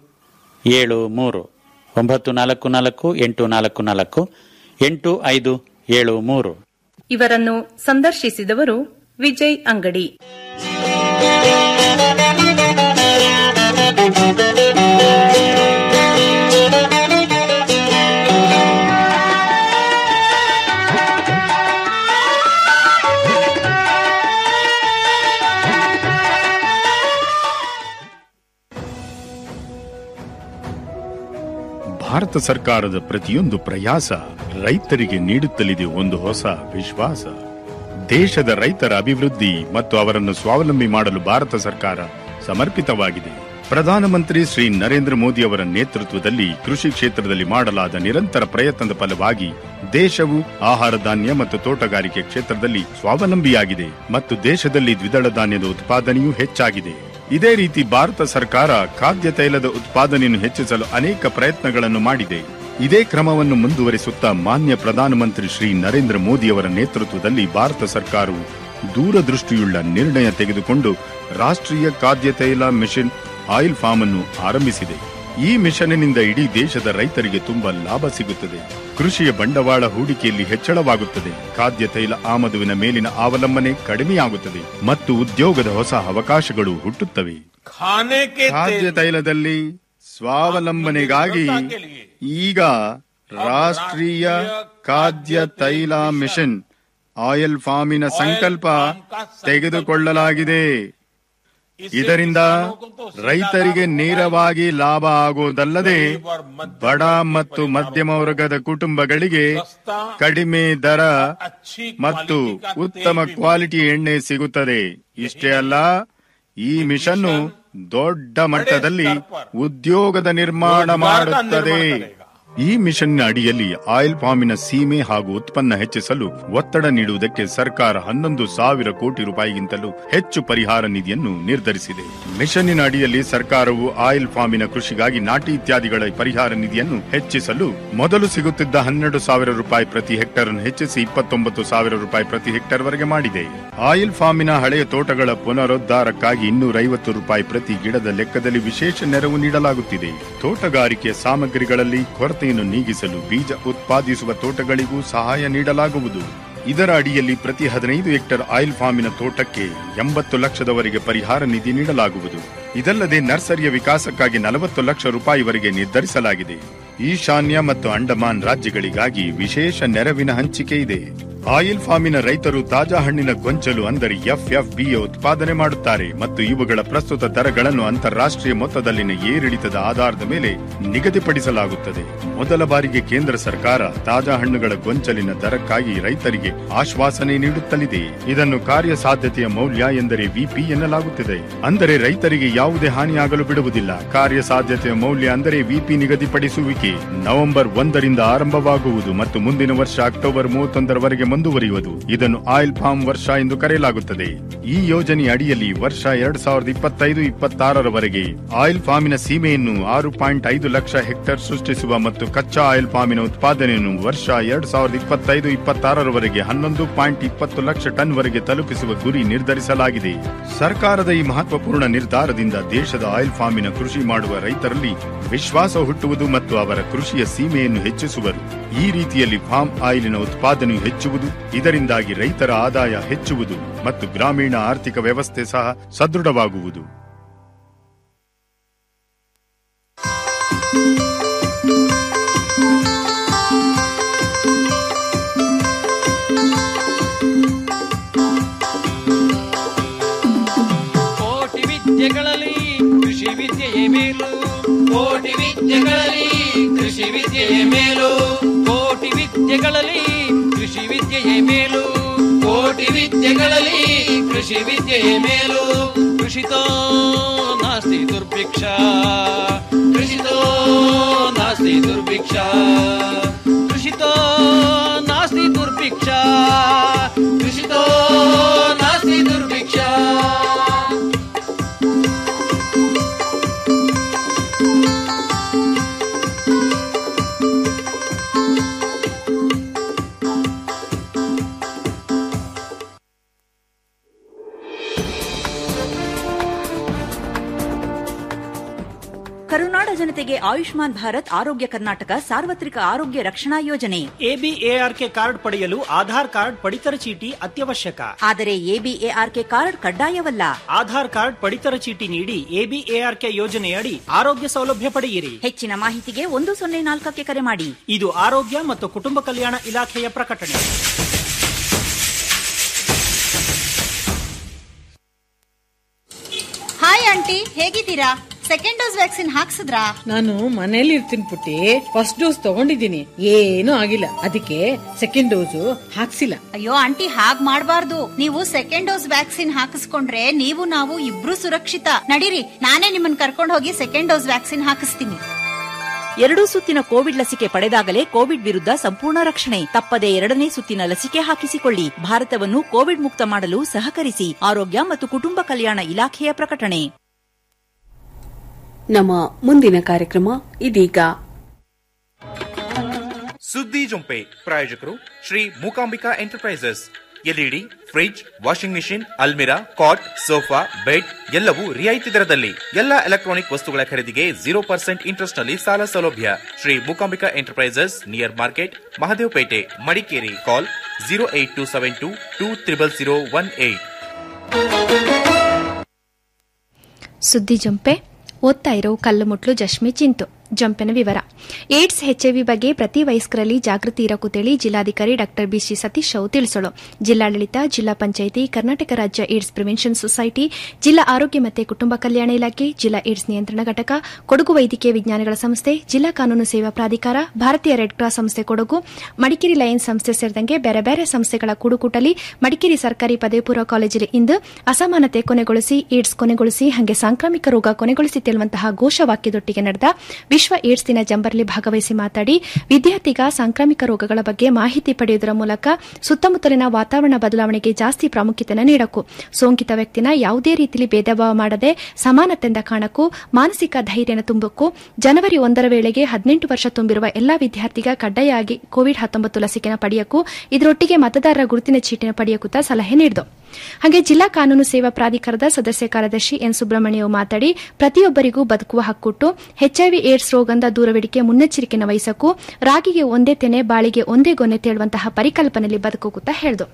ಏಳು ಮೂರು ಒಂಬತ್ತು ನಾಲ್ಕು ನಾಲ್ಕು ಎಂಟು ನಾಲ್ಕು ನಾಲ್ಕು ಎಂಟು ಐದು ಏಳು ಮೂರು ಇವರನ್ನು ಸಂದರ್ಶಿಸಿದವರು ವಿಜಯ್ ಅಂಗಡಿ ಭಾರತ ಸರ್ಕಾರದ ಪ್ರತಿಯೊಂದು ಪ್ರಯಾಸ ರೈತರಿಗೆ ನೀಡುತ್ತಲಿದೆ ಒಂದು ಹೊಸ ವಿಶ್ವಾಸ ದೇಶದ ರೈತರ ಅಭಿವೃದ್ಧಿ ಮತ್ತು ಅವರನ್ನು ಸ್ವಾವಲಂಬಿ ಮಾಡಲು ಭಾರತ ಸರ್ಕಾರ ಸಮರ್ಪಿತವಾಗಿದೆ ಪ್ರಧಾನಮಂತ್ರಿ ಶ್ರೀ ನರೇಂದ್ರ ಮೋದಿ ಅವರ ನೇತೃತ್ವದಲ್ಲಿ ಕೃಷಿ ಕ್ಷೇತ್ರದಲ್ಲಿ ಮಾಡಲಾದ ನಿರಂತರ ಪ್ರಯತ್ನದ ಫಲವಾಗಿ ದೇಶವು ಆಹಾರ ಧಾನ್ಯ ಮತ್ತು ತೋಟಗಾರಿಕೆ ಕ್ಷೇತ್ರದಲ್ಲಿ ಸ್ವಾವಲಂಬಿಯಾಗಿದೆ ಮತ್ತು ದೇಶದಲ್ಲಿ ದ್ವಿದಳ ಧಾನ್ಯದ ಉತ್ಪಾದನೆಯೂ ಹೆಚ್ಚಾಗಿದೆ ಇದೇ ರೀತಿ ಭಾರತ ಸರ್ಕಾರ ಖಾದ್ಯ ತೈಲದ ಉತ್ಪಾದನೆಯನ್ನು ಹೆಚ್ಚಿಸಲು ಅನೇಕ ಪ್ರಯತ್ನಗಳನ್ನು ಮಾಡಿದೆ ಇದೇ ಕ್ರಮವನ್ನು ಮುಂದುವರಿಸುತ್ತಾ ಮಾನ್ಯ ಪ್ರಧಾನಮಂತ್ರಿ ಶ್ರೀ ನರೇಂದ್ರ ಮೋದಿಯವರ ನೇತೃತ್ವದಲ್ಲಿ ಭಾರತ ಸರ್ಕಾರವು ದೂರದೃಷ್ಟಿಯುಳ್ಳ ನಿರ್ಣಯ ತೆಗೆದುಕೊಂಡು ರಾಷ್ಟ್ರೀಯ ಖಾದ್ಯ ತೈಲ ಮಿಷನ್ ಆಯಿಲ್ ಫಾರ್ಮ್ ಅನ್ನು ಆರಂಭಿಸಿದೆ ಈ ಮಿಷನ್ನಿಂದ ಇಡೀ ದೇಶದ ರೈತರಿಗೆ ತುಂಬಾ ಲಾಭ ಸಿಗುತ್ತದೆ ಕೃಷಿಯ ಬಂಡವಾಳ ಹೂಡಿಕೆಯಲ್ಲಿ ಹೆಚ್ಚಳವಾಗುತ್ತದೆ ಖಾದ್ಯ ತೈಲ ಆಮದುವಿನ ಮೇಲಿನ ಅವಲಂಬನೆ ಕಡಿಮೆಯಾಗುತ್ತದೆ ಮತ್ತು ಉದ್ಯೋಗದ ಹೊಸ ಅವಕಾಶಗಳು ಹುಟ್ಟುತ್ತವೆ खाने के ಖಾದ್ಯ तेल ತೈಲದಲ್ಲಿ ಸ್ವಾವಲಂಬನೆಗಾಗಿ ಈಗ ರಾಷ್ಟ್ರೀಯ ಖಾದ್ಯ ತೈಲ ಮಿಷನ್ ಆಯಿಲ್ ಫಾರ್ಮಿನ ಸಂಕಲ್ಪ ತೆಗೆದುಕೊಳ್ಳಲಾಗಿದೆ ಇದರಿಂದ ರೈತರಿಗೆ ನೇರವಾಗಿ ಲಾಭ ಆಗುವುದಲ್ಲದೆ ಬಡ ಮತ್ತು ಮಧ್ಯಮ ವರ್ಗದ ಕುಟುಂಬಗಳಿಗೆ ಕಡಿಮೆ ದರ ಮತ್ತು ಉತ್ತಮ ಕ್ವಾಲಿಟಿ ಎಣ್ಣೆ ಸಿಗುತ್ತದೆ ಇಷ್ಟೇ ಅಲ್ಲ ಈ ಮಿಷನ್ನು ದೊಡ್ಡ ಮಟ್ಟದಲ್ಲಿ ಉದ್ಯೋಗದ ನಿರ್ಮಾಣ ಮಾಡುತ್ತದೆ ಈ ಮಿಷನ್ ಅಡಿಯಲ್ಲಿ ಆಯಿಲ್ ಪಾಮಿನ ಸೀಮೆ ಹಾಗೂ ಉತ್ಪನ್ನ ಹೆಚ್ಚಿಸಲು ಒತ್ತಡ ನೀಡುವುದಕ್ಕೆ ಸರ್ಕಾರ ಹನ್ನೊಂದು ಸಾವಿರ ಕೋಟಿ ರೂಪಾಯಿಗಿಂತಲೂ ಹೆಚ್ಚು ಪರಿಹಾರ ನಿಧಿಯನ್ನು ನಿರ್ಧರಿಸಿದೆ ಮಿಷನ್ನಿನ ಅಡಿಯಲ್ಲಿ ಸರ್ಕಾರವು ಆಯಿಲ್ ಫಾರ್ಮಿನ ಕೃಷಿಗಾಗಿ ನಾಟಿ ಇತ್ಯಾದಿಗಳ ಪರಿಹಾರ ನಿಧಿಯನ್ನು ಹೆಚ್ಚಿಸಲು ಮೊದಲು ಸಿಗುತ್ತಿದ್ದ ಹನ್ನೆರಡು ಸಾವಿರ ರೂಪಾಯಿ ಪ್ರತಿ ಹೆಕ್ಟರ್ ಅನ್ನು ಹೆಚ್ಚಿಸಿ ಇಪ್ಪತ್ತೊಂಬತ್ತು ಸಾವಿರ ರೂಪಾಯಿ ಪ್ರತಿ ಹೆಕ್ಟರ್ ವರೆಗೆ ಮಾಡಿದೆ ಆಯಿಲ್ ಫಾರ್ಮಿನ ಹಳೆಯ ತೋಟಗಳ ಪುನರುದ್ಧಾರಕ್ಕಾಗಿ ಇನ್ನೂರೈವತ್ತು ರೂಪಾಯಿ ಪ್ರತಿ ಗಿಡದ ಲೆಕ್ಕದಲ್ಲಿ ವಿಶೇಷ ನೆರವು ನೀಡಲಾಗುತ್ತಿದೆ ತೋಟಗಾರಿಕೆ ಸಾಮಗ್ರಿಗಳಲ್ಲಿ ಕೊರತೆಯನ್ನು ನೀಗಿಸಲು ಬೀಜ ಉತ್ಪಾದಿಸುವ ತೋಟಗಳಿಗೂ ಸಹಾಯ ನೀಡಲಾಗುವುದು ಇದರ ಅಡಿಯಲ್ಲಿ ಪ್ರತಿ ಹದಿನೈದು ಹೆಕ್ಟರ್ ಆಯಿಲ್ ಫಾರ್ಮಿನ ತೋಟಕ್ಕೆ ಎಂಬತ್ತು ಲಕ್ಷದವರೆಗೆ ಪರಿಹಾರ ನಿಧಿ ನೀಡಲಾಗುವುದು ಇದಲ್ಲದೆ ನರ್ಸರಿಯ ವಿಕಾಸಕ್ಕಾಗಿ ನಲವತ್ತು ಲಕ್ಷ ರೂಪಾಯಿವರೆಗೆ ನಿರ್ಧರಿಸಲಾಗಿದೆ ಈಶಾನ್ಯ ಮತ್ತು ಅಂಡಮಾನ್ ರಾಜ್ಯಗಳಿಗಾಗಿ ವಿಶೇಷ ನೆರವಿನ ಹಂಚಿಕೆ ಇದೆ ಆಯಿಲ್ ಫಾರ್ಮಿನ ರೈತರು ತಾಜಾ ಹಣ್ಣಿನ ಗೊಂಚಲು ಅಂದರೆ ಎಫ್ಎಫ್ಬಿಯ ಉತ್ಪಾದನೆ ಮಾಡುತ್ತಾರೆ ಮತ್ತು ಇವುಗಳ ಪ್ರಸ್ತುತ ದರಗಳನ್ನು ಅಂತಾರಾಷ್ಟ್ರೀಯ ಮೊತ್ತದಲ್ಲಿನ ಏರಿಳಿತದ ಆಧಾರದ ಮೇಲೆ ನಿಗದಿಪಡಿಸಲಾಗುತ್ತದೆ ಮೊದಲ ಬಾರಿಗೆ ಕೇಂದ್ರ ಸರ್ಕಾರ ತಾಜಾ ಹಣ್ಣುಗಳ ಗೊಂಚಲಿನ ದರಕ್ಕಾಗಿ ರೈತರಿಗೆ ಆಶ್ವಾಸನೆ ನೀಡುತ್ತಲಿದೆ ಇದನ್ನು ಕಾರ್ಯಸಾಧ್ಯತೆಯ ಮೌಲ್ಯ ಎಂದರೆ ವಿಪಿ ಎನ್ನಲಾಗುತ್ತಿದೆ ಅಂದರೆ ರೈತರಿಗೆ ಯಾವುದೇ ಹಾನಿಯಾಗಲು ಬಿಡುವುದಿಲ್ಲ ಕಾರ್ಯಸಾಧ್ಯತೆಯ ಮೌಲ್ಯ ಅಂದರೆ ವಿಪಿ ನಿಗದಿಪಡಿಸುವಿಕೆ ನವೆಂಬರ್ ಒಂದರಿಂದ ಆರಂಭವಾಗುವುದು ಮತ್ತು ಮುಂದಿನ ವರ್ಷ ಅಕ್ಟೋಬರ್ ಮೂವತ್ತೊಂದರವರೆಗೆ ಮುಂದುವರಿಯುವುದು ಇದನ್ನು ಆಯಿಲ್ ಫಾರ್ಮ್ ವರ್ಷ ಎಂದು ಕರೆಯಲಾಗುತ್ತದೆ ಈ ಯೋಜನೆಯ ಅಡಿಯಲ್ಲಿ ವರ್ಷ ಎರಡ್ ಸಾವಿರದ ಇಪ್ಪತ್ತೈದು ಇಪ್ಪತ್ತಾರರವರೆಗೆ ಆಯಿಲ್ ಫಾರ್ಮಿನ ಸೀಮೆಯನ್ನು ಆರು ಪಾಯಿಂಟ್ ಐದು ಲಕ್ಷ ಹೆಕ್ಟೇರ್ ಸೃಷ್ಟಿಸುವ ಮತ್ತು ಕಚ್ಚಾ ಆಯಿಲ್ ಫಾರ್ಮಿನ ಉತ್ಪಾದನೆಯನ್ನು ವರ್ಷ ಎರಡ್ ಸಾವಿರದ ಇಪ್ಪತ್ತೈದು ಇಪ್ಪತ್ತಾರರವರೆಗೆ ಹನ್ನೊಂದು ಪಾಯಿಂಟ್ ಇಪ್ಪತ್ತು ಲಕ್ಷ ಟನ್ ವರೆಗೆ ತಲುಪಿಸುವ ಗುರಿ ನಿರ್ಧರಿಸಲಾಗಿದೆ ಸರ್ಕಾರದ ಈ ಮಹತ್ವಪೂರ್ಣ ನಿರ್ಧಾರದಿಂದ ದೇಶದ ಆಯಿಲ್ ಫಾರ್ಮಿನ ಕೃಷಿ ಮಾಡುವ ರೈತರಲ್ಲಿ ವಿಶ್ವಾಸ ಹುಟ್ಟುವುದು ಮತ್ತು ಅವರ ಕೃಷಿಯ ಸೀಮೆಯನ್ನು ಹೆಚ್ಚಿಸುವರು ಈ ರೀತಿಯಲ್ಲಿ ಫಾರ್ಮ್ ಆಯಿಲಿನ ಉತ್ಪಾದನೆಯು ಹೆಚ್ಚುವುದು ಇದರಿಂದಾಗಿ ರೈತರ ಆದಾಯ ಹೆಚ್ಚುವುದು ಮತ್ತು ಗ್ರಾಮೀಣ ಆರ್ಥಿಕ ವ್ಯವಸ್ಥೆ ಸಹ ಸದೃಢವಾಗುವುದು ಕೋಟಿ ವಿದ್ಯೆಗಳಲ್ಲಿ ಕೃಷಿ ವಿದ್ಯೆಯೇ ಮೇಲು ಕೋಟಿ ವಿದ್ಯೆಗಳಲ್ಲಿ ಕೃಷಿ ವಿದ್ಯೆಯೇ ಮೇಲು ಕೋಟಿ ವಿದ್ಯೆಗಳಲ್ಲಿ ಕೃಷಿ ವಿದ್ಯೆಯೇ ಮೇಲು ಕೋಟಿ ವಿದ್ಯೆಗಳಲ್ಲಿ ಕೃಷಿ ವಿದ್ಯೆಯೇ ಮೇಲು ಕೃಷಿತೋ ನಾಸ್ತಿ ದುರ್ಭಿಕ್ಷ ಕೃಷಿತೋ ನಾಸ್ತಿ ದುರ್ಭಿಕ್ಷ ಕೃಷಿತೋ ನಾಸ್ತಿ ದುರ್ಭಿಕ್ಷ ಕೃಷಿತೋ ನಾಸ್ತಿ ದುರ್ಭಿಕ್ಷ ಕರುನಾಡ ಜನತೆಗೆ ಆಯುಷ್ಮಾನ್ ಭಾರತ್ ಆರೋಗ್ಯ ಕರ್ನಾಟಕ ಸಾರ್ವತ್ರಿಕ ಆರೋಗ್ಯ ರಕ್ಷಣಾ ಯೋಜನೆ ಎಬಿಎಆರ್ಕೆ ಕಾರ್ಡ್ ಪಡೆಯಲು ಆಧಾರ್ ಕಾರ್ಡ್ ಪಡಿತರ ಚೀಟಿ ಅತ್ಯವಶ್ಯಕ ಆದರೆ ಎಬಿಎಆರ್ಕೆ ಕಾರ್ಡ್ ಕಡ್ಡಾಯವಲ್ಲ ಆಧಾರ್ ಕಾರ್ಡ್ ಪಡಿತರ ಚೀಟಿ ನೀಡಿ ಎಬಿಎಆರ್ಕೆ ಯೋಜನೆಯಡಿ ಆರೋಗ್ಯ ಸೌಲಭ್ಯ ಪಡೆಯಿರಿ ಹೆಚ್ಚಿನ ಮಾಹಿತಿಗೆ ಒಂದು ಸೊನ್ನೆ ನಾಲ್ಕಕ್ಕೆ ಕರೆ ಮಾಡಿ ಇದು ಆರೋಗ್ಯ ಮತ್ತು ಕುಟುಂಬ ಕಲ್ಯಾಣ ಇಲಾಖೆಯ ಪ್ರಕಟಣೆ ಹಾಯ್ ಆಂಟಿ ಹೇಗಿದ್ದೀರಾ ಸೆಕೆಂಡ್ ಡೋಸ್ ವ್ಯಾಕ್ಸಿನ್ ಹಾಕ್ಸಿದ್ರಾ ನಾನು ಮನೇಲಿ ಇರ್ತೀನಿ ಪುಟ್ಟಿ ಫಸ್ಟ್ ಡೋಸ್ ತಗೊಂಡಿದ್ದೀನಿ ಏನೂ ಆಗಿಲ್ಲ ಅದಕ್ಕೆ ಸೆಕೆಂಡ್ ಡೋಸು ಹಾಕ್ಸಿಲ್ಲ ಅಯ್ಯೋ ಆಂಟಿ ಹಾಗ್ ಮಾಡ್ಬಾರ್ದು ನೀವು ಸೆಕೆಂಡ್ ಡೋಸ್ ವ್ಯಾಕ್ಸಿನ್ ಹಾಕಿಸ್ಕೊಂಡ್ರೆ ನೀವು ನಾವು ಇಬ್ರು ಸುರಕ್ಷಿತ ನಡೀರಿ ನಾನೇ ನಿಮ್ಮನ್ನ ಕರ್ಕೊಂಡು ಹೋಗಿ ಸೆಕೆಂಡ್ ಡೋಸ್ ವ್ಯಾಕ್ಸಿನ್ ಹಾಕಿಸ್ತೀನಿ ಎರಡೂ ಸುತ್ತಿನ ಕೋವಿಡ್ ಲಸಿಕೆ ಪಡೆದಾಗಲೇ ಕೋವಿಡ್ ವಿರುದ್ಧ ಸಂಪೂರ್ಣ ರಕ್ಷಣೆ ತಪ್ಪದೆ ಎರಡನೇ ಸುತ್ತಿನ ಲಸಿಕೆ ಹಾಕಿಸಿಕೊಳ್ಳಿ ಭಾರತವನ್ನು ಕೋವಿಡ್ ಮುಕ್ತ ಮಾಡಲು ಸಹಕರಿಸಿ ಆರೋಗ್ಯ ಮತ್ತು ಕುಟುಂಬ ಕಲ್ಯಾಣ ಇಲಾಖೆಯ ಪ್ರಕಟಣೆ ನಮ್ಮ ಮುಂದಿನ ಕಾರ್ಯಕ್ರಮ ಇದೀಗ ಸುದ್ದಿ ಜೊಂಪೆ ಪ್ರಾಯೋಜಕರು Shri Mookambika enterprises LED fridge washing machine ಅಲ್ಮಿರಾ ಕಾಟ್ ಸೋಫಾ ಬೆಡ್ ಎಲ್ಲವೂ ರಿಯಾಯಿತಿ ದರದಲ್ಲಿ ಎಲ್ಲ ಎಲೆಕ್ಟ್ರಾನಿಕ್ ವಸ್ತುಗಳ ಖರೀದಿಗೆ ಜೀರೋ ಪರ್ಸೆಂಟ್ ಇಂಟ್ರೆಸ್ಟ್ ನಲ್ಲಿ ಸಾಲ ಸೌಲಭ್ಯ Shri Mookambika enterprises near market Mahadevapete Madikeri call zero eight two seven two two triple zero one eight ಸುದ್ದಿ ಜಂಪೆ ಓದ್ತಾ ಇರೋ ಕಲ್ಲು ಮುಟ್ಲು ಜಶ್ಮಿ ಚಿಂತು ಜಂಪಿನ ವಿವರ ಏಡ್ಸ್ ಎಚ್ಐವಿ ಬಗ್ಗೆ ಪ್ರತಿ ವಯಸ್ಕರಲ್ಲಿ ಜಾಗೃತಿ ಇರಕುತೇಳಿ ಜಿಲ್ಲಾಧಿಕಾರಿ ಡಾ ಬಿಸಿ ಸತೀಶ್ ರಾವ್ ತಿಳಿಸಲು ಜಿಲ್ಲಾಡಳಿತ ಜಿಲ್ಲಾ ಪಂಚಾಯಿತಿ ಕರ್ನಾಟಕ ರಾಜ್ಯ ಏಡ್ಸ್ ಪ್ರಿವೆನ್ಷನ್ ಸೊಸೈಟಿ ಜಿಲ್ಲಾ ಆರೋಗ್ಯ ಮತ್ತು ಕುಟುಂಬ ಕಲ್ಯಾಣ ಇಲಾಖೆ ಜಿಲ್ಲಾ ಏಡ್ಸ್ ನಿಯಂತ್ರಣ ಘಟಕ ಕೊಡಗು ವೈದ್ಯಕೀಯ ವಿಜ್ಞಾನಗಳ ಸಂಸ್ಥೆ ಜಿಲ್ಲಾ ಕಾನೂನು ಸೇವಾ ಪ್ರಾಧಿಕಾರ ಭಾರತೀಯ ರೆಡ್ ಕ್ರಾಸ್ ಸಂಸ್ಥೆ ಕೊಡಗು ಮಡಿಕೇರಿ ಲಯನ್ಸ್ ಸಂಸ್ಥೆ ಸೇರಿದಂತೆ ಬೇರೆ ಬೇರೆ ಸಂಸ್ಥೆಗಳ ಕೂಡುಕೂಟಲಿ ಮಡಿಕೇರಿ ಸರ್ಕಾರಿ ಪದವಿ ಪೂರ್ವ ಕಾಲೇಜಲ್ಲಿ ಇಂದು ಅಸಮಾನತೆ ಕೊನೆಗೊಳಿಸಿ ಏಡ್ಸ್ ಕೊನೆಗೊಳಿಸಿ ಹಾಗೆ ಸಾಂಕ್ರಾಮಿಕ ರೋಗ ಕೊನೆಗೊಳಿಸಿ ತೇಳುವಂತಹ ಘೋಷವಾಕ್ಯದೊಟ್ಟಿಗೆ ನಡೆದ ವಿಶ್ವ ಏಡ್ಸ್ ದಿನ ಜಂಬರ್ಲಿ ಭಾಗವಹಿಸಿ ಮಾತಾಡಿ ವಿದ್ಯಾರ್ಥಿಗ ಸಾಂಕ್ರಾಮಿಕ ರೋಗಗಳ ಬಗ್ಗೆ ಮಾಹಿತಿ ಪಡೆಯುವುದರ ಮೂಲಕ ಸುತ್ತಮುತ್ತಲಿನ ವಾತಾವರಣ ಬದಲಾವಣೆಗೆ ಜಾಸ್ತಿ ಪ್ರಾಮುಖ್ಯತೆಯನ್ನು ನೀಡಕು ಸೋಂಕಿತ ವ್ಯಕ್ತಿನ ಯಾವುದೇ ರೀತಿಯಲ್ಲಿ ಭೇದಭಾವ ಮಾಡದೆ ಸಮಾನತೆಯಿಂದ ಕಾಣಕು ಮಾನಸಿಕ ಧೈರ್ಯನ ತುಂಬಕ್ಕೂ ಜನವರಿ ಒಂದರ ವೇಳೆಗೆ ಹದಿನೆಂಟು ವರ್ಷ ತುಂಬಿರುವ ಎಲ್ಲಾ ವಿದ್ಯಾರ್ಥಿಗ ಕಡ್ಡಾಯವಾಗಿ ಕೋವಿಡ್ ಹತ್ತೊಂಬತ್ತು ಲಸಿಕೆನ ಪಡೆಯಕು ಇದರೊಟ್ಟಿಗೆ ಮತದಾರರ ಗುರುತಿನ ಚೀಟಿನ ಪಡೆಯಕುತ್ತ ಸಲಹೆ ನೀಡಿತು ಹಾಗೆ ಜಿಲ್ಲಾ ಕಾನೂನು ಸೇವಾ ಪ್ರಾಧಿಕಾರದ ಸದಸ್ಯ ಕಾರ್ಯದರ್ಶಿ ಎನ್ ಸುಬ್ರಹ್ಮಣ್ಯವು ಮಾತಾಡಿ ಪ್ರತಿಯೊಬ್ಬರಿಗೂ ಬದುಕುವ ಹಕ್ಕುಟ್ಟು ಎಚ್ಐವಿ ಏಡ್ಸ್ ರೋಗದಿಂದ ದೂರವಿಡಿಕೆ ಮುನ್ನೆಚ್ಚರಿಕೆನ ವಹಿಸಕು ರಾಗಿಗೆ ಒಂದೇ ತೆನೆ ಬಾಳಿಗೆ ಒಂದೇ ಗೊನೆ ತೇಳುವಂತಹ ಪರಿಕಲ್ಪನೆಯಲ್ಲಿ ಬದುಕುತ್ತಾ ಹೇಳಿದು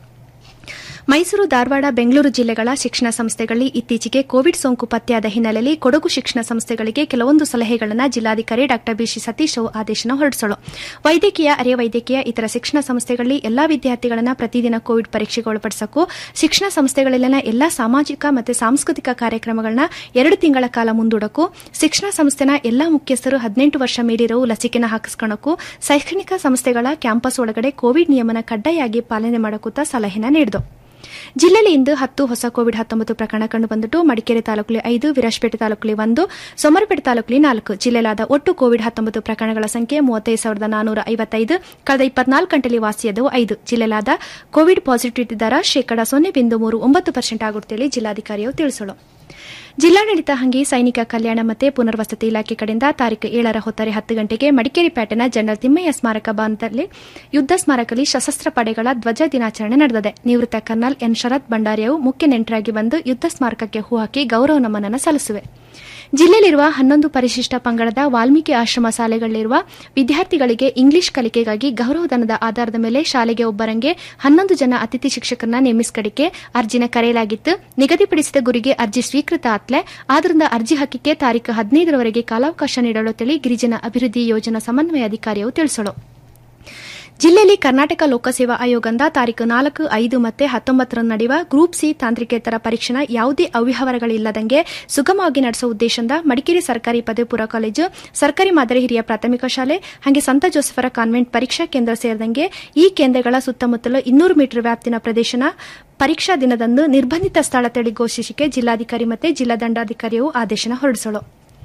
ಮೈಸೂರು ಧಾರವಾಡ ಬೆಂಗಳೂರು ಜಿಲ್ಲೆಗಳ ಶಿಕ್ಷಣ ಸಂಸ್ಥೆಗಳಲ್ಲಿ ಇತ್ತೀಚೆಗೆ ಕೋವಿಡ್ ಸೋಂಕು ಪತ್ತೆಯಾದ ಹಿನ್ನೆಲೆಯಲ್ಲಿ ಕೊಡಗು ಶಿಕ್ಷಣ ಸಂಸ್ಥೆಗಳಿಗೆ ಕೆಲವೊಂದು ಸಲಹೆಗಳನ್ನು ಜಿಲ್ಲಾಧಿಕಾರಿ ಡಾ ಬಿಸಿ ಸತೀಶ್ ರಾವ್ ಆದೇಶನ ಹೊರಡಿಸಲು ವೈದ್ಯಕೀಯ ಅರೆ ವೈದ್ಯಕೀಯ ಇತರ ಶಿಕ್ಷಣ ಸಂಸ್ಥೆಗಳಲ್ಲಿ ಎಲ್ಲಾ ವಿದ್ಯಾರ್ಥಿಗಳನ್ನು ಪ್ರತಿದಿನ ಕೋವಿಡ್ ಪರೀಕ್ಷೆಗೆ ಒಳಪಡಿಸಕು ಶಿಕ್ಷಣ ಸಂಸ್ಥೆಗಳಲ್ಲಿನ ಎಲ್ಲಾ ಸಾಮಾಜಿಕ ಮತ್ತು ಸಾಂಸ್ಕೃತಿಕ ಕಾರ್ಯಕ್ರಮಗಳನ್ನ ಎರಡು ತಿಂಗಳ ಕಾಲ ಮುಂದೂಡಕು ಶಿಕ್ಷಣ ಸಂಸ್ಥೆನ ಎಲ್ಲಾ ಮುಖ್ಯಸ್ಥರು ಹದಿನೆಂಟು ವರ್ಷ ಮೀರಿರೋ ಲಸಿಕೆನ ಹಾಕಿಸ್ಕೊಳ್ಳಕು ಶೈಕ್ಷಣಿಕ ಸಂಸ್ಥೆಗಳ ಕ್ಯಾಂಪಸ್ ಒಳಗಡೆ ಕೋವಿಡ್ ನಿಯಮನ ಕಡ್ಡಾಯಾಗಿ ಪಾಲನೆ ಮಾಡಕೂತ ಸಲಹೆನ ನೀಡಿತು ಜಿಲ್ಲೆಯಲ್ಲಿ ಇಂದು ಹತ್ತು ಹೊಸ ಕೋವಿಡ್ ಹತ್ತೊಂಬತ್ತು ಪ್ರಕರಣ ಕಂಡುಬಂದಿದ್ದು ಮಡಿಕೇರಿ ತಾಲೂಕಲ್ಲಿ ಐದು ವಿರಾಜಪೇಟೆ ತಾಲೂಕಲ್ಲಿ ಒಂದು ಸೋಮರಪೇಟೆ ತಾಲೂಕಲ್ಲಿ ನಾಲ್ಕು ಜಿಲ್ಲೆಲಾದ ಒಟ್ಟು ಕೋವಿಡ್ ಹತ್ತೊಂಬತ್ತು ಪ್ರಕರಣಗಳ ಸಂಖ್ಯೆ ಮೂವತ್ತೈದು ಸಾವಿರದ ನಾನೂರ ಐವತ್ತೈದು ಕಳೆದ ಇಪ್ಪತ್ನಾಲ್ಕು ಗಂಟೆಯಲ್ಲಿ ವಾಸಿಯಾದವು ಐದು ಜಿಲ್ಲೆಲಾದ ಕೋವಿಡ್ ಪಾಸಿಟಿವಿಟಿ ದರ ಶೇಕಡಾ ಸೊನ್ನೆ ಬಿಂದು ಮೂರು ಒಂಬತ್ತು ಪರ್ಸೆಂಟ್ ಆಗುತ್ತೇಳಿ ಜಿಲ್ಲಾಧಿಕಾರಿಯು ತಿಳಿಸಲು ಜಿಲ್ಲಾಡಳಿತ ಹಂಗಿ ಸೈನಿಕ ಕಲ್ಯಾಣ ಮತ್ತು ಪುನರ್ವಸತಿ ಇಲಾಖೆ ಕಡೆಯಿಂದ ತಾರೀಕು ಏಳರ ಹೊತ್ತರೆ ಹತ್ತು ಗಂಟೆಗೆ ಮಡಿಕೇರಿ ಪ್ಯಾಟೆನ ಜನರಲ್ ತಿಮ್ಮಯ್ಯ ಸ್ಮಾರಕ ಭವನದಲ್ಲಿ ಯುದ್ದ ಸ್ಮಾರಕದಲ್ಲಿ ಸಶಸ್ತ್ರ ಪಡೆಗಳ ಧ್ವಜ ದಿನಾಚರಣೆ ನಡೆದಿದೆ ನಿವೃತ್ತ ಕರ್ನಲ್ ಎನ್ ಶರತ್ ಭಂಡಾರಿಯವು ಮುಖ್ಯ ನೆಂಟರಾಗಿ ಬಂದು ಯುದ್ದ ಸ್ಮಾರಕಕ್ಕೆ ಹೂ ಹಾಕಿ ಗೌರವ ನಮನ ಸಲ್ಲಿಸುವೆ ಜಿಲ್ಲೆಯಲ್ಲಿರುವ ಹನ್ನೊಂದು ಪರಿಶಿಷ್ಟ ಪಂಗಡದ ವಾಲ್ಮೀಕಿ ಆಶ್ರಮ ಶಾಲೆಗಳಲ್ಲಿರುವ ವಿದ್ಯಾರ್ಥಿಗಳಿಗೆ ಇಂಗ್ಲಿಷ್ ಕಲಿಕೆಗಾಗಿ ಗೌರವಧನದ ಆಧಾರದ ಮೇಲೆ ಶಾಲೆಗೆ ಒಬ್ಬರಂಗೆ ಹನ್ನೊಂದು ಜನ ಅತಿಥಿ ಶಿಕ್ಷಕರನ್ನ ನೇಮಿಸಿಕಡಿಕೆ ಅರ್ಜಿನ ಕರೆಯಲಾಗಿತ್ತು ನಿಗದಿಪಡಿಸಿದ ಗುರಿಗೆ ಅರ್ಜಿ ಸ್ವೀಕೃತ ಆತ್ಲೆ ಆದ್ದರಿಂದ ಅರ್ಜಿ ಹಾಕಿಕೆ ತಾರೀಕು ಹದಿನೈದರವರೆಗೆ ಕಾಲಾವಕಾಶ ನೀಡಲು ತಿಳಿ ಗಿರಿಜನ ಅಭಿವೃದ್ಧಿ ಯೋಜನಾ ಸಮನ್ವಯಾಧಿಕಾರಿಯು ತಿಳಿಸಲು ಜಿಲ್ಲೆಯಲ್ಲಿ ಕರ್ನಾಟಕ ಲೋಕಸೇವಾ ಆಯೋಗದಿಂದ ತಾರೀಕು ನಾಲ್ಕು ಐದು ಮತ್ತು ಹತ್ತೊಂಬತ್ತರಂದು ನಡೆಯುವ ಗ್ರೂಪ್ ಸಿ ತಾಂತ್ರಿಕೇತರ ಪರೀಕ್ಷೆನ ಯಾವುದೇ ಅವ್ಯವಹಾರಗಳಿಲ್ಲದಂಗೆ ಸುಗಮವಾಗಿ ನಡೆಸುವ ಉದ್ದೇಶದಿಂದ ಮಡಿಕೇರಿ ಸರ್ಕಾರಿ ಪದವಿ ಪೂರ್ವ ಕಾಲೇಜು ಸರ್ಕಾರಿ ಮಾದರಿ ಹಿರಿಯ ಪ್ರಾಥಮಿಕ ಶಾಲೆ ಹಾಗೆ ಸಂತ ಜೋಸೆಫರ ಕಾನ್ವೆಂಟ್ ಪರೀಕ್ಷಾ ಕೇಂದ್ರ ಸೇರಿದಂಗೆ ಈ ಕೇಂದ್ರಗಳ ಸುತ್ತಮುತ್ತಲು ಇನ್ನೂರು ಮೀಟರ್ ವ್ಯಾಪ್ತಿನ ಪ್ರದೇಶನ ಪರೀಕ್ಷಾ ದಿನದಂದು ನಿರ್ಬಂಧಿತ ಸ್ಥಳ ತಳಿ ಘೋಷಿಸಿಕೆ ಜಿಲ್ಲಾಧಿಕಾರಿ ಮತ್ತು ಜಿಲ್ಲಾ ದಂಡಾಧಿಕಾರಿಯು ಆದೇಶನ ಹೊರಡಿಸಲು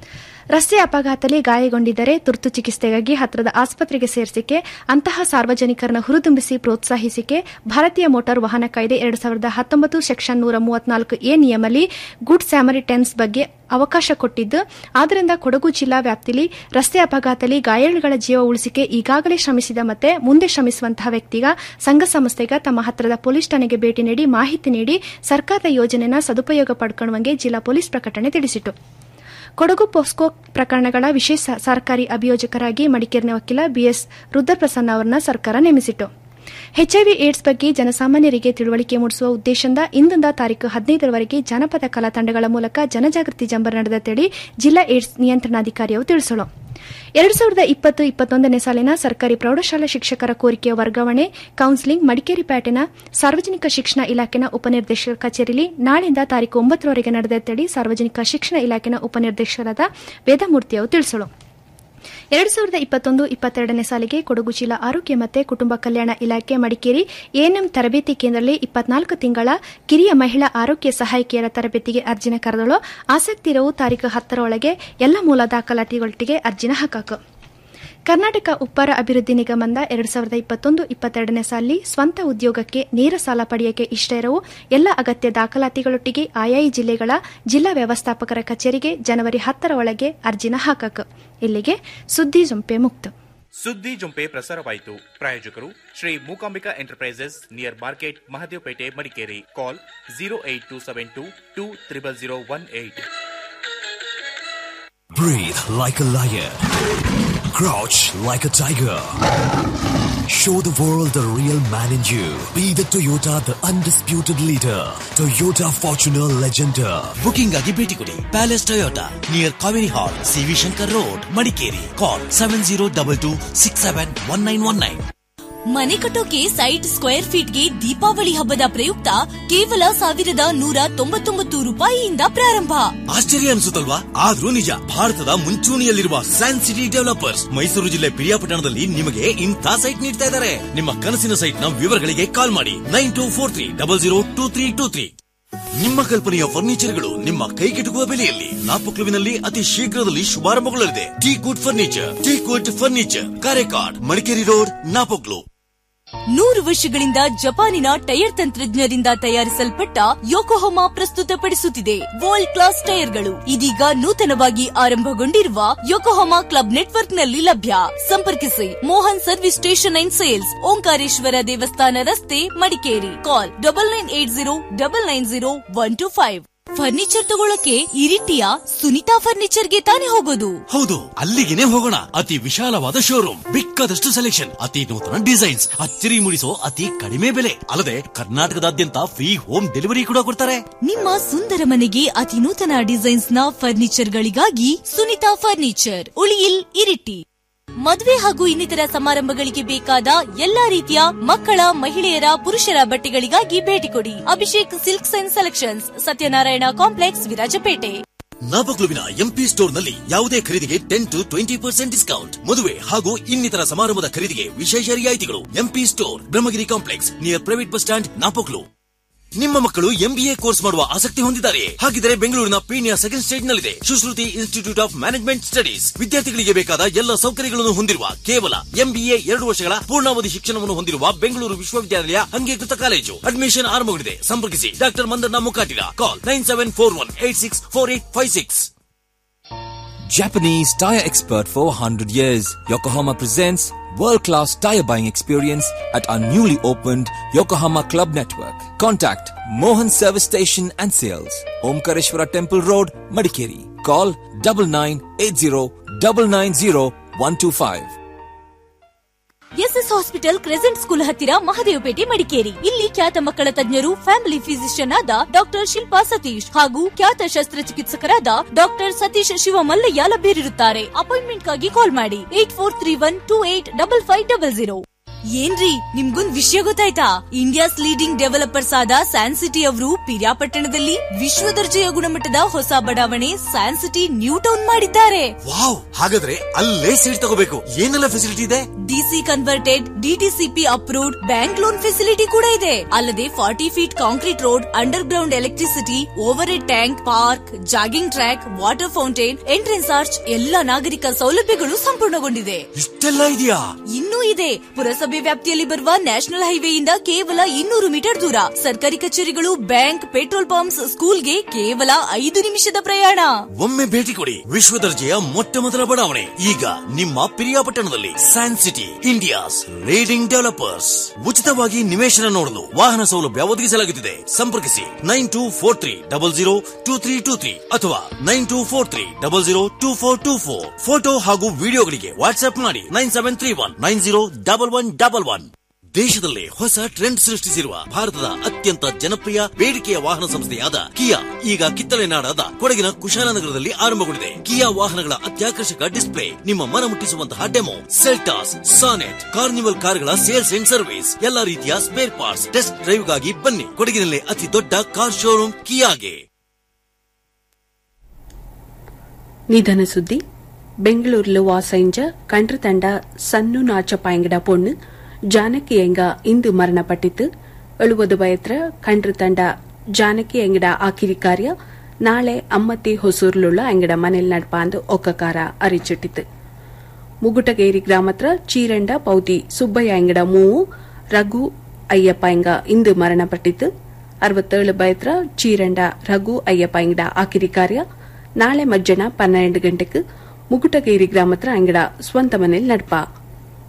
ರಸ್ತೆ ಅಪಘಾತದಲ್ಲಿ ಗಾಯಗೊಂಡಿದ್ದರೆ ತುರ್ತು ಚಿಕಿತ್ಸೆಗಾಗಿ ಹತ್ತಿರದ ಆಸ್ಪತ್ರೆಗೆ ಸೇರಿಸಿಕೆ ಅಂತಹ ಸಾರ್ವಜನಿಕರನ್ನು ಹುರಿದುಂಬಿಸಿ ಪ್ರೋತ್ಸಾಹಿಸಿಕೆ ಭಾರತೀಯ ಮೋಟಾರ್ ವಾಹನ ಕಾಯ್ದೆ ಎರಡು ಸಾವಿರದ ಹತ್ತೊಂಬತ್ತು ಸೆಕ್ಷನ್ ನೂರ ಮೂವತ್ನಾಲ್ಕು ಎ ನಿಯಮಲ್ಲಿ ಗುಡ್ ಸ್ಯಾಮರಿಟೆನ್ಸ್ ಬಗ್ಗೆ ಅವಕಾಶ ಕೊಟ್ಟಿದ್ದು ಆದ್ದರಿಂದ ಕೊಡಗು ಜಿಲ್ಲಾ ವ್ಯಾಪ್ತಿಯಲ್ಲಿ ರಸ್ತೆ ಅಪಘಾತದಲ್ಲಿ ಗಾಯಾಳುಗಳ ಜೀವ ಉಳಿಸಿಕೆ ಈಗಾಗಲೇ ಶ್ರಮಿಸಿದ ಮತ್ತೆ ಮುಂದೆ ಶ್ರಮಿಸುವಂತಹ ವ್ಯಕ್ತಿಗ ಸಂಘ ಸಂಸ್ಥೆಗ ತಮ್ಮ ಹತ್ತಿರದ ಪೊಲೀಸ್ ಠಾಣೆಗೆ ಭೇಟಿ ನೀಡಿ ಮಾಹಿತಿ ನೀಡಿ ಸರ್ಕಾರದ ಯೋಜನೆನ ಸದುಪಯೋಗ ಪಡ್ಕೊಳ್ಳುವಂಗೆ ಜಿಲ್ಲಾ ಪೊಲೀಸ್ ಪ್ರಕಟಣೆ ತಿಳಿಸಿತು ಕೊಡಗು ಪೋಸ್ಕೋ ಪ್ರಕರಣಗಳ ವಿಶೇಷ ಸರ್ಕಾರಿ ಅಭಿಯೋಜಕರಾಗಿ ಮಡಿಕೇರಿನ ವಕೀಲ ಬಿಎಸ್ ರುದ್ರಪ್ರಸನ್ನ ಅವರನ್ನ ಸರ್ಕಾರ ನೇಮಿಸಿತು ಎಚ್ಐವಿ ಏಡ್ಸ್ ಬಗ್ಗೆ ಜನಸಾಮಾನ್ಯರಿಗೆ ತಿಳುವಳಿಕೆ ಮೂಡಿಸುವ ಉದ್ದೇಶದಿಂದ ಇಂದಿಂದ ತಾರೀಕು ಹದಿನೈದರವರೆಗೆ ಜಾನಪದ ಕಲಾ ತಂಡಗಳ ಮೂಲಕ ಜನಜಾಗೃತಿ ಜಂಬರ್ ನಡೆದ ತಿಳಿ ಜಿಲ್ಲಾ ಏಡ್ಸ್ ನಿಯಂತ್ರಣಾಧಿಕಾರಿಯು ತಿಳಿಸಲು ಎರಡು ಸಾವಿರದ ಇಪ್ಪತ್ತು ಇಪ್ಪತ್ತೊಂದನೇ ಸಾಲಿನ ಸರ್ಕಾರಿ ಪ್ರೌಢಶಾಲಾ ಶಿಕ್ಷಕರ ಕೋರಿಕೆಯ ವರ್ಗಾವಣೆ ಕೌನ್ಸಿಲಿಂಗ್ ಮಡಿಕೇರಿ ಪ್ಯಾಟಿನ ಸಾರ್ವಜನಿಕ ಶಿಕ್ಷಣ ಇಲಾಖೆನ ಉಪನಿರ್ದೇಶಕರ ಕಚೇರಿಯಲ್ಲಿ ನಾಳೆಯಿಂದ ತಾರೀಕು ಒಂಬತ್ತರವರೆಗೆ ನಡೆದ ಸಾರ್ವಜನಿಕ ಶಿಕ್ಷಣ ಇಲಾಖೆನ ಉಪನಿರ್ದೇಶಕರಾದ ವೇದಮೂರ್ತಿಯವರು ತಿಳಿಸಲು ಎರಡು ಸಾವಿರದ ಇಪ್ಪತ್ತೊಂದು ಇಪ್ಪತ್ತೆರಡನೇ ಸಾಲಿಗೆ ಕೊಡಗು ಜಿಲ್ಲಾ ಆರೋಗ್ಯ ಮತ್ತು ಕುಟುಂಬ ಕಲ್ಯಾಣ ಇಲಾಖೆ ಮಡಿಕೇರಿ ಎಎನ್ಎಂ ತರಬೇತಿ ಕೇಂದ್ರದಲ್ಲಿ ಇಪ್ಪತ್ನಾಲ್ಕು ತಿಂಗಳ ಕಿರಿಯ ಮಹಿಳಾ ಆರೋಗ್ಯ ಸಹಾಯಕಿಯರ ತರಬೇತಿಗೆ ಅರ್ಜಿನ ಕರೆದಳು ಆಸಕ್ತಿ ಇರವು ತಾರೀಕು ಹತ್ತರ ಒಳಗೆ ಎಲ್ಲ ಮೂಲ ದಾಖಲಾತಿಗಳೊಟ್ಟಿಗೆ ಅರ್ಜಿನ ಹಾಕಾಕು ಕರ್ನಾಟಕ ಉಪ್ಪಾರ ಅಭಿವೃದ್ಧಿ ನಿಗಮದ ಎರಡು ಸಾವಿರದ ಇಪ್ಪತ್ತೊಂದು ಇಪ್ಪತ್ತೆರಡನೇ ಸಾಲಿ ಸ್ವಂತ ಉದ್ಯೋಗಕ್ಕೆ ನೇರ ಸಾಲ ಪಡೆಯಕ್ಕೆ ಇಷ್ಟ ಇರವು ಎಲ್ಲ ಅಗತ್ಯ ದಾಖಲಾತಿಗಳೊಟ್ಟಿಗೆ ಆಯಾಯಿ ಜಿಲ್ಲೆಗಳ ಜಿಲ್ಲಾ ವ್ಯವಸ್ಥಾಪಕರ ಕಚೇರಿಗೆ ಜನವರಿ ಹತ್ತರ ಒಳಗೆ ಅರ್ಜಿನ ಹಾಕಕ ಇಲ್ಲಿಗೆ ಸುದ್ದಿ ಜಂಪೆ ಮುಕ್ತ ಸುದ್ದಿ ಜೊಂಪೆ ಪ್ರಸಾರವಾಯಿತು ಪ್ರಾಯೋಜಕರು Shri Mookambika enterprises near market Mahadevapete Madikeri call zero eight two seven two two triple zero one eight Breathe like a lion. Crouch like a tiger. Show the world the real man in you. Be the Toyota, the undisputed leader. Toyota Fortuner Legender. Booking ಆಗಿ ಭೇಟಿ ಕೊಡಿ palace Toyota near Kaveri hall CV Shankar road Madikeri call seven zero double two six seven one nine one nine ಮನೆ ಕಟ್ಟೋಕೆ ಸೈಟ್ ಸ್ಕ್ವೇರ್ ಫೀಟ್ಗೆ ದೀಪಾವಳಿ ಹಬ್ಬದ ಪ್ರಯುಕ್ತ ಕೇವಲ ಸಾವಿರದ ನೂರ ತೊಂಬತ್ತೊಂಬತ್ತು ರೂಪಾಯಿಯಿಂದ ಪ್ರಾರಂಭ ಆಶ್ಚರ್ಯ ಅನಿಸುತ್ತಲ್ವಾ ಆದ್ರೂ ನಿಜ ಭಾರತದ ಮುಂಚೂಣಿಯಲ್ಲಿರುವ ಸ್ಯಾನ್ ಸಿಟಿ ಡೆವಲಪರ್ಸ್ ಮೈಸೂರು ಜಿಲ್ಲೆ ಪಿರಿಯಾಪಟ್ಟಣದಲ್ಲಿ ನಿಮಗೆ ಇಂಥ ಸೈಟ್ ನೀಡ್ತಾ ಇದ್ದಾರೆ ನಿಮ್ಮ ಕನಸಿನ ಸೈಟ್ ನ ವಿವರಗಳಿಗೆ ಕಾಲ್ ಮಾಡಿ nine two four three double zero two three two three ನಿಮ್ಮ ಕಲ್ಪನೆಯ ಫರ್ನಿಚರ್ಗಳು ನಿಮ್ಮ ಕೈಗೆಟುಕುವ ಬೆಲೆಯಲ್ಲಿ ನಾಪಕ್ಲುವಿನಲ್ಲಿ ಅತಿ ಶೀಘ್ರದಲ್ಲಿ ಶುಭಾರಂಭಗೊಳ್ಳಲಿದೆ T good furniture T good furniture Karekad Madikeri road Napaklu ನೂರು ವರ್ಷಗಳಿಂದ ಜಪಾನಿನ ಟೈರ್ ತಂತ್ರಜ್ಞರಿಂದ ತಯಾರಿಸಲ್ಪಟ್ಟ ಯೋಕೋಹೊಮಾ ಪ್ರಸ್ತುತಪಡಿಸುತ್ತಿದೆ ವರ್ಲ್ಡ್ ಕ್ಲಾಸ್ ಟೈರ್ಗಳು ಇದೀಗ ನೂತನವಾಗಿ ಆರಂಭಗೊಂಡಿರುವ ಯೋಕೋಹೊಮಾ ಕ್ಲಬ್ ನೆಟ್ವರ್ಕ್ನಲ್ಲಿ ಲಭ್ಯ ಸಂಪರ್ಕಿಸಿ Mohan service station and sales Omkareshwara ದೇವಸ್ಥಾನ ರಸ್ತೆ Madikeri call double nine eight zero double nine zero one two five furniture ತಗೊಳಕ್ಕೆ ಇರಿಟಿಯ ಸುನಿತಾ ಫರ್ನಿಚರ್ಗೆ ತಾನೇ ಹೋಗೋದು ಹೌದು ಅಲ್ಲಿಗೆನೆ ಹೋಗೋಣ ಅತಿ ವಿಶಾಲವಾದ ಶೋರೂಮ್ ಬೇಕಾದಷ್ಟು ಸೆಲೆಕ್ಷನ್ ಅತಿ ನೂತನ ಡಿಸೈನ್ಸ್ ಅಚ್ಚರಿ ಮೂಡಿಸೋ ಅತಿ ಕಡಿಮೆ ಬೆಲೆ ಅಲ್ಲದೆ ಕರ್ನಾಟಕದಾದ್ಯಂತ ಫ್ರೀ ಹೋಮ್ ಡೆಲಿವರಿ ಕೂಡ ಕೊಡ್ತಾರೆ ನಿಮ್ಮ ಸುಂದರ ಮನೆಗೆ ಅತಿ ನೂತನ ಡಿಸೈನ್ಸ್ ನ ಫರ್ನಿಚರ್ ಗಳಿಗಾಗಿ ಸುನಿತಾ ಫರ್ನಿಚರ್ ಉಳಿಯಿಲ್ ಇರಿಟಿ ಮದುವೆ ಹಾಗೂ ಇನ್ನಿತರ ಸಮಾರಂಭಗಳಿಗೆ ಬೇಕಾದ ಎಲ್ಲಾ ರೀತಿಯ ಮಕ್ಕಳ ಮಹಿಳೆಯರ ಪುರುಷರ ಬಟ್ಟೆಗಳಿಗಾಗಿ ಭೇಟಿ ಕೊಡಿ Abhishek silks and selections Satyanarayana complex Virajpete ನಾಪಕ್ಲುವಿನ ಎಂಪಿ ಸ್ಟೋರ್ ನಲ್ಲಿ ಯಾವುದೇ ಖರೀದಿಗೆ ten to twenty percent discount ಮದುವೆ ಹಾಗೂ ಇನ್ನಿತರ ಸಮಾರಂಭದ ಖರೀದಿಗೆ ವಿಶೇಷ ರಿಯಾಯಿತಿಗಳು MP store Brahmagiri complex near private bus stand Napaklu ನಿಮ್ಮ ಮಕ್ಕಳು ಎಂಬಿಎ ಕೋರ್ಸ್ ಮಾಡುವ ಆಸಕ್ತಿ ಹೊಂದಿದ್ದಾರೆ ಹಾಗಿದ್ರೆ ಬೆಂಗಳೂರಿನ ಪೀಣ್ಯ ಸೆಕೆಂಡ್ ಸ್ಟೇಜ್ ನಲ್ಲಿದೆ Sushruti institute of management studies ವಿದ್ಯಾರ್ಥಿಗಳಿಗೆ ಬೇಕಾದ ಎಲ್ಲ ಸೌಕರ್ಯಗಳನ್ನು ಹೊಂದಿರುವ ಕೇವಲ ಎಂಬಿಎ ಎರಡು ವರ್ಷಗಳ ಪೂರ್ಣಾವಧಿ ಶಿಕ್ಷಣವನ್ನು ಹೊಂದಿರುವ ಬೆಂಗಳೂರು ವಿಶ್ವವಿದ್ಯಾಲಯ ಅಂಗೀಕೃತ ಕಾಲೇಜು ಅಡ್ಮಿಷನ್ ಆರಂಭಗೊಂಡಿದೆ ಸಂಪರ್ಕಿಸಿ doctor Mandanna Mukatila call nine seven four one eight six four eight five six Japanese tire expert for 100 years, Yokohama presents world-class tire buying experience at our newly opened Yokohama Club Network. Contact Mohan Service Station and Sales, Omkareshwara Temple Road, Madikeri. Call 9980 SS hospital crescent school ಹತ್ತಿರ ಮಹದೇವಪೇಟೆ ಮಡಿಕೇರಿ ಇಲ್ಲಿ ಖ್ಯಾತ ಮಕ್ಕಳ ತಜ್ಞರು ಫ್ಯಾಮಿಲಿ ಫಿಸಿಷಿಯನ್ ಆದ ಡಾಕ್ಟರ್ ಶಿಲ್ಪಾ ಸತೀಶ್ ಹಾಗೂ ಖ್ಯಾತ ಶಸ್ತ್ರಚಿಕಿತ್ಸಕರಾದ ಡಾಕ್ಟರ್ ಸತೀಶ್ ಶಿವಮಲ್ಲಯ್ಯ ಲಭ್ಯರಿರುತ್ತಾರೆ ಅಪಾಯಿಂಟ್ಮೆಂಟ್ಗಾಗಿ ಕಾಲ್ ಮಾಡಿ eight four three one two eight double five double zero ಏನ್ರಿ ನಿಮ್ಗೊಂದ್ ವಿಷಯ ಗೊತ್ತಾಯ್ತಾ ಇಂಡಿಯಾಸ್ ಲೀಡಿಂಗ್ ಡೆವಲಪರ್ಸ್ ಆದ ಸ್ಯಾನ್ ಸಿಟಿ ಅವರು ಪಿರಿಯಾಪಟ್ಟಣದಲ್ಲಿ ವಿಶ್ವ ದರ್ಜೆಯ ಗುಣಮಟ್ಟದ ಹೊಸ ಬಡಾವಣೆ ಸ್ಯಾನ್ ಸಿಟಿ ನ್ಯೂ ಟೌನ್ ಮಾಡಿದ್ದಾರೆ ವಾವ್ ಹಾಗಾದ್ರೆ ಅಲ್ಲೇ ಸೀಟ್ ತಗೋಬೇಕು ಏನೆಲ್ಲ ಫೆಸಿಲಿಟಿ ಇದೆ DC converted DTCP approved bank loan facility ಕೂಡ ಇದೆ ಅಲ್ಲದೆ forty feet concrete road underground electricity overhead tank park jogging track water fountain entrance arch ಎಲ್ಲ ನಾಗರಿಕ ಸೌಲಭ್ಯಗಳು ಸಂಪೂರ್ಣಗೊಂಡಿದೆ ಇಷ್ಟೆಲ್ಲ ಇದೆಯಾ ಇನ್ನೂ ಇದೆ ಪುರಸಭೆ ವ್ಯಾಪ್ತಿಯಲ್ಲಿ ಬರುವ ನ್ಯಾಷನಲ್ ಹೈವೇಯಿಂದ ಕೇವಲ ಇನ್ನೂರು ಮೀಟರ್ ದೂರ ಸರ್ಕಾರಿ ಕಚೇರಿಗಳು ಬ್ಯಾಂಕ್ ಪೆಟ್ರೋಲ್ ಪಂಪ್ಸ್ ಸ್ಕೂಲ್ಗೆ ಕೇವಲ ಐದು ನಿಮಿಷದ ಪ್ರಯಾಣ ಒಮ್ಮೆ ಭೇಟಿ ಕೊಡಿ ವಿಶ್ವ ದರ್ಜೆಯ ಮೊಟ್ಟ ಮೊದಲ ಬಡಾವಣೆ ಈಗ ನಿಮ್ಮ ಪಿರಿಯಾಪಟ್ಟಣದಲ್ಲಿ San City India's leading developers ಉಚಿತವಾಗಿ ನಿವೇಶನ ನೋಡಲು ವಾಹನ ಸೌಲಭ್ಯ ಒದಗಿಸಲಾಗುತ್ತಿದೆ ಸಂಪರ್ಕಿಸಿ nine two four three double zero two three two three ಅಥವಾ nine two four three double zero two four two four photo ಹಾಗೂ ವಿಡಿಯೋಗಳಿಗೆ ವಾಟ್ಸ್ಆಪ್ ಮಾಡಿ nine seven three one nine zero double one double one ದೇಶದಲ್ಲೇ ಹೊಸ ಟ್ರೆಂಡ್ ಸೃಷ್ಟಿಸಿರುವ ಭಾರತದ ಅತ್ಯಂತ ಜನಪ್ರಿಯ ಬೇಡಿಕೆಯ ವಾಹನ ಸಂಸ್ಥೆಯಾದ ಕಿಯಾ ಈಗ ಕಿತ್ತಳೆ ನಾಡಾದ ಕೊಡಗಿನ ಕುಶಾಲನಗರದಲ್ಲಿ ಆರಂಭಗೊಂಡಿದೆ ಕಿಯಾ ವಾಹನಗಳ ಅತ್ಯಾಕರ್ಷಕ ಡಿಸ್ಪ್ಲೇ ನಿಮ್ಮ ಮನ ಮುಟ್ಟಿಸುವಂತಹ ಡೆಮೋ ಸೆಲ್ಟಾಸ್ ಸಾನೆಟ್ ಕಾರ್ನಿವಲ್ ಕಾರುಗಳ ಸೇಲ್ಸ್ ಅಂಡ್ ಸರ್ವಿಸ್ ಎಲ್ಲಾ ರೀತಿಯ ಸ್ಪೇರ್ ಪಾರ್ಟ್ಸ್ ಟೆಸ್ಟ್ ಡ್ರೈವ್ಗಾಗಿ ಬನ್ನಿ ಕೊಡಗಿನಲ್ಲೇ ಅತಿ ದೊಡ್ಡ ಕಾರ್ ಶೋರೂಮ್ ಕಿಯಾಗೆ ನಿಧನ ಸುದ್ದಿ ಬೆಂಗಳೂರಿಲು ವಾಸೈಂಜ ಕಂಡ್ರ ತಂಡ ಸನ್ನು ನಾಚಪಾಯಂಗಡ ಪೊಣ್ಣು ಜಾನಕಿ ಎಂಗ ಇಂದು ಮರಣಪಟ್ಟಿತ್ತು ಎಳುವುದು ಬಯತ್ರ ಕಂಡ್ರ ತಂಡ ಜಾನಕಿ ಎಂಗಡ ಆಕಿರಿ ಕಾರ್ಯ ನಾಳೆ ಅಮ್ಮತ್ತಿ ಹೊಸೂರ್ಲುಳ್ಳ ಎಂಗಡ ಮನೆಲ್ ನಡ್ಪಾಂದು ಒಕ್ಕಕಾರ ಅರಿಚಿಟ್ಟಿತು ಮುಗುಟಗೇರಿ ಗ್ರಾಮತ್ರ ಚೀರಂಡ ಪೌತಿ ಸುಬ್ಬಯ್ಯ ಎಂಗಡ ಮೂವು ರಘು ಅಯ್ಯಪ್ಪ ಎಂಗ ಇಂದು ಮರಣಪಟ್ಟಿತ್ತು ಅರವತ್ತೇಳು ಬಯತ್ರ ಚೀರಂಡ ರಘು ಅಯ್ಯಪ್ಪ ಎಂಗಡ ಆಕಿರಿ ಕಾರ್ಯ ನಾಳೆ ಮಧ್ಯಾಹ್ನ ಪನ್ನೆರಡು ಗಂಟೆಗೆ ಮುಗುಟಗೇರಿ ಗ್ರಾಮತ್ರ ಅಂಗಡ ಸ್ವಂತ ಮನೇಲಿ ನಡ್ಪ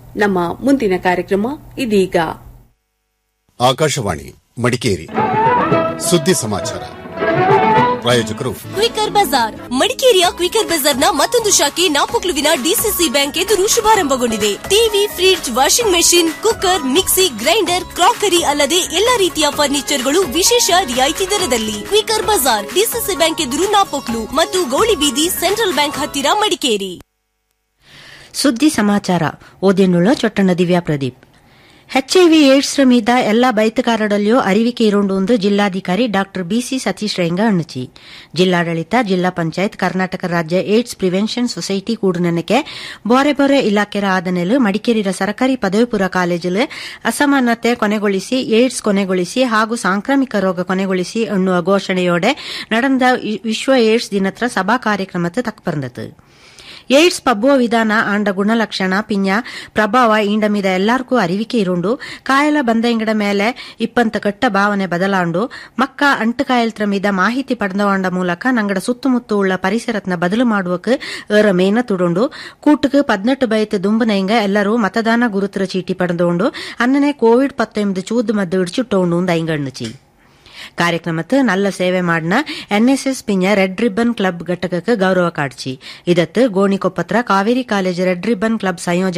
ನಮ್ಮ ಮುಂದಿನ ಕಾರ್ಯಕ್ರಮ ಇದೀಗ ಆಕಾಶವಾಣಿ ಮಡಿಕೇರಿ ಸುದ್ದಿ ಸಮಾಚಾರ ಪ್ರಾಯೋಜಕರು ಕ್ವಿಕರ್ ಬಜಾರ್ ಮಡಿಕೇರಿಯ ಕ್ವಿಕರ್ ಬಜಾರ್ನ ಮತ್ತೊಂದು ಶಾಖೆ ನಾಪೊಕ್ಲುವಿನ ಡಿಸಿಸಿ ಬ್ಯಾಂಕ್ ಎದುರು ಶುಭಾರಂಭಗೊಂಡಿದೆ TV fridge washing machine cooker mixie grinder crockery ಅಲ್ಲದೆ ಎಲ್ಲಾ ರೀತಿಯ ಫರ್ನಿಚರ್ಗಳು ವಿಶೇಷ ರಿಯಾಯಿತಿ ದರದಲ್ಲಿ ಕ್ವಿಕರ್ ಬಜಾರ್ ಡಿಸಿಸಿ ಬ್ಯಾಂಕ್ ಎದುರು ನಾಪೊಕ್ಲು ಮತ್ತು ಗೌಳಿಬೀದಿ ಸೆಂಟ್ರಲ್ ಬ್ಯಾಂಕ್ ಹತ್ತಿರ ಮಡಿಕೇರಿ ಸುದ್ದಿ ಸಮಾಚಾರ ಓದಿನುಳ್ಳ ಚೊಟ್ಟಣ ದಿವ್ಯಾ ಪ್ರದೀಪ್ ಎಚ್ಐವಿ ಏಡ್ಸ್ ಮೀದ ಎಲ್ಲ ಬೈತುಕಾರಡಲ್ಲಿಯೂ ಅರಿವಿಕೆ ಇರುಂಡು ಎಂದು ಜಿಲ್ಲಾಧಿಕಾರಿ ಡಾ ಬಿಸಿ ಸತೀಶ್ ರೇಂಗ ಅಣ್ಣಚಿ ಜಿಲ್ಲಾಡಳಿತ ಜಿಲ್ಲಾ ಪಂಚಾಯತ್ ಕರ್ನಾಟಕ ರಾಜ್ಯ ಏಡ್ಸ್ ಪ್ರಿವೆನ್ಷನ್ ಸೊಸೈಟಿ ಕೂಡನಕ್ಕೆ ಬೋರೆ ಬೋರೆ ಇಲಾಖೆರ ಆದನೆಲು ಮಡಿಕೇರಿಯ ಸರ್ಕಾರಿ ಪದವಿ ಪೂರ್ವ ಕಾಲೇಜಿಲು ಅಸಮಾನತೆ ಕೊನೆಗೊಳಿಸಿ ಏಡ್ಸ್ ಕೊನೆಗೊಳಿಸಿ ಹಾಗೂ ಸಾಂಕ್ರಾಮಿಕ ರೋಗ ಕೊನೆಗೊಳಿಸಿ ಎನ್ನುವ ಘೋಷಣೆಯೋಡೆ ನಡೆದ ವಿಶ್ವ ಏಡ್ಸ್ ದಿನತ್ರ ಸಭಾ ಕಾರ್ಯಕ್ರಮಕ್ಕೆ ತಕ್ಕಪರ್ந்தது ಏಡ್ಸ್ ಪಬ್ಬುವ ವಿಧಾನ ಆಂಡ ಗುಣಲಕ್ಷಣ ಪಿಂಜ ಪ್ರಭಾವ ಇಂಡ ಮೀದ ಎಲ್ಲಾರ್ಗೂ ಅರಿವಿಕೆ ಇರುಂಡು ಕಾಯಲ ಬಂದ ಇಂಗಡ ಮೇಲೆ ಇಪ್ಪಂತ ಕಟ್ಟ ಭಾವನೆ ಬದಲಾಂಡು ಮಕ್ಕ ಅಂಟು ಕಾಯಲ್ತ್ರ ಮೀದ ಮಾಹಿತಿ ಪಡೆದವಾಂಡ ಮೂಲಕ ನಂಗಡ ಸುತ್ತಮುತ್ತ ಉಳ್ಳ ಪರಿಸರತ್ನ ಬದಲು ಮಾಡುವಕ್ಕೆ ಏರ ಮೇನ ತುಡುಂಡು ಕೂಟಕ್ಕೆ ಪದ್ನೆಟ್ಟು ಬಯತ್ ದುಂಬುನ ಇಂಗ ಎಲ್ಲರೂ ಮತದಾನ ಗುರುತರ ಚೀಟಿ ಪಡೆದೋಂಡು ಅನ್ನನೆ ಕೋವಿಡ್ ಪತ್ತೊಂಬದು ಚೂದು ಮದ್ದು ಇಡ್ಚಿಟ್ಟೋಂಡು ಐಂಗಣ್ಣಚಿ ಕಾರ್ಯಕ್ರಮಕ್ಕೆ நல்ல ಸೇವೆ ಮಾಡಿನ ಎನ್ಎಸ್ಎಸ್ ಪಿಂಜ ರೆಡ್ ರಿಬ್ಬನ್ ಕ್ಲಬ್ ಘಟಕಕ್ಕೆ ಗೌರವ ಕಾಡ್ಚಿ ಇದತ್ತು ಗೋಣಿಕೊಪ್ಪತ್ರ Kaveri college red ribbon club ಸಂಯೋಜಕ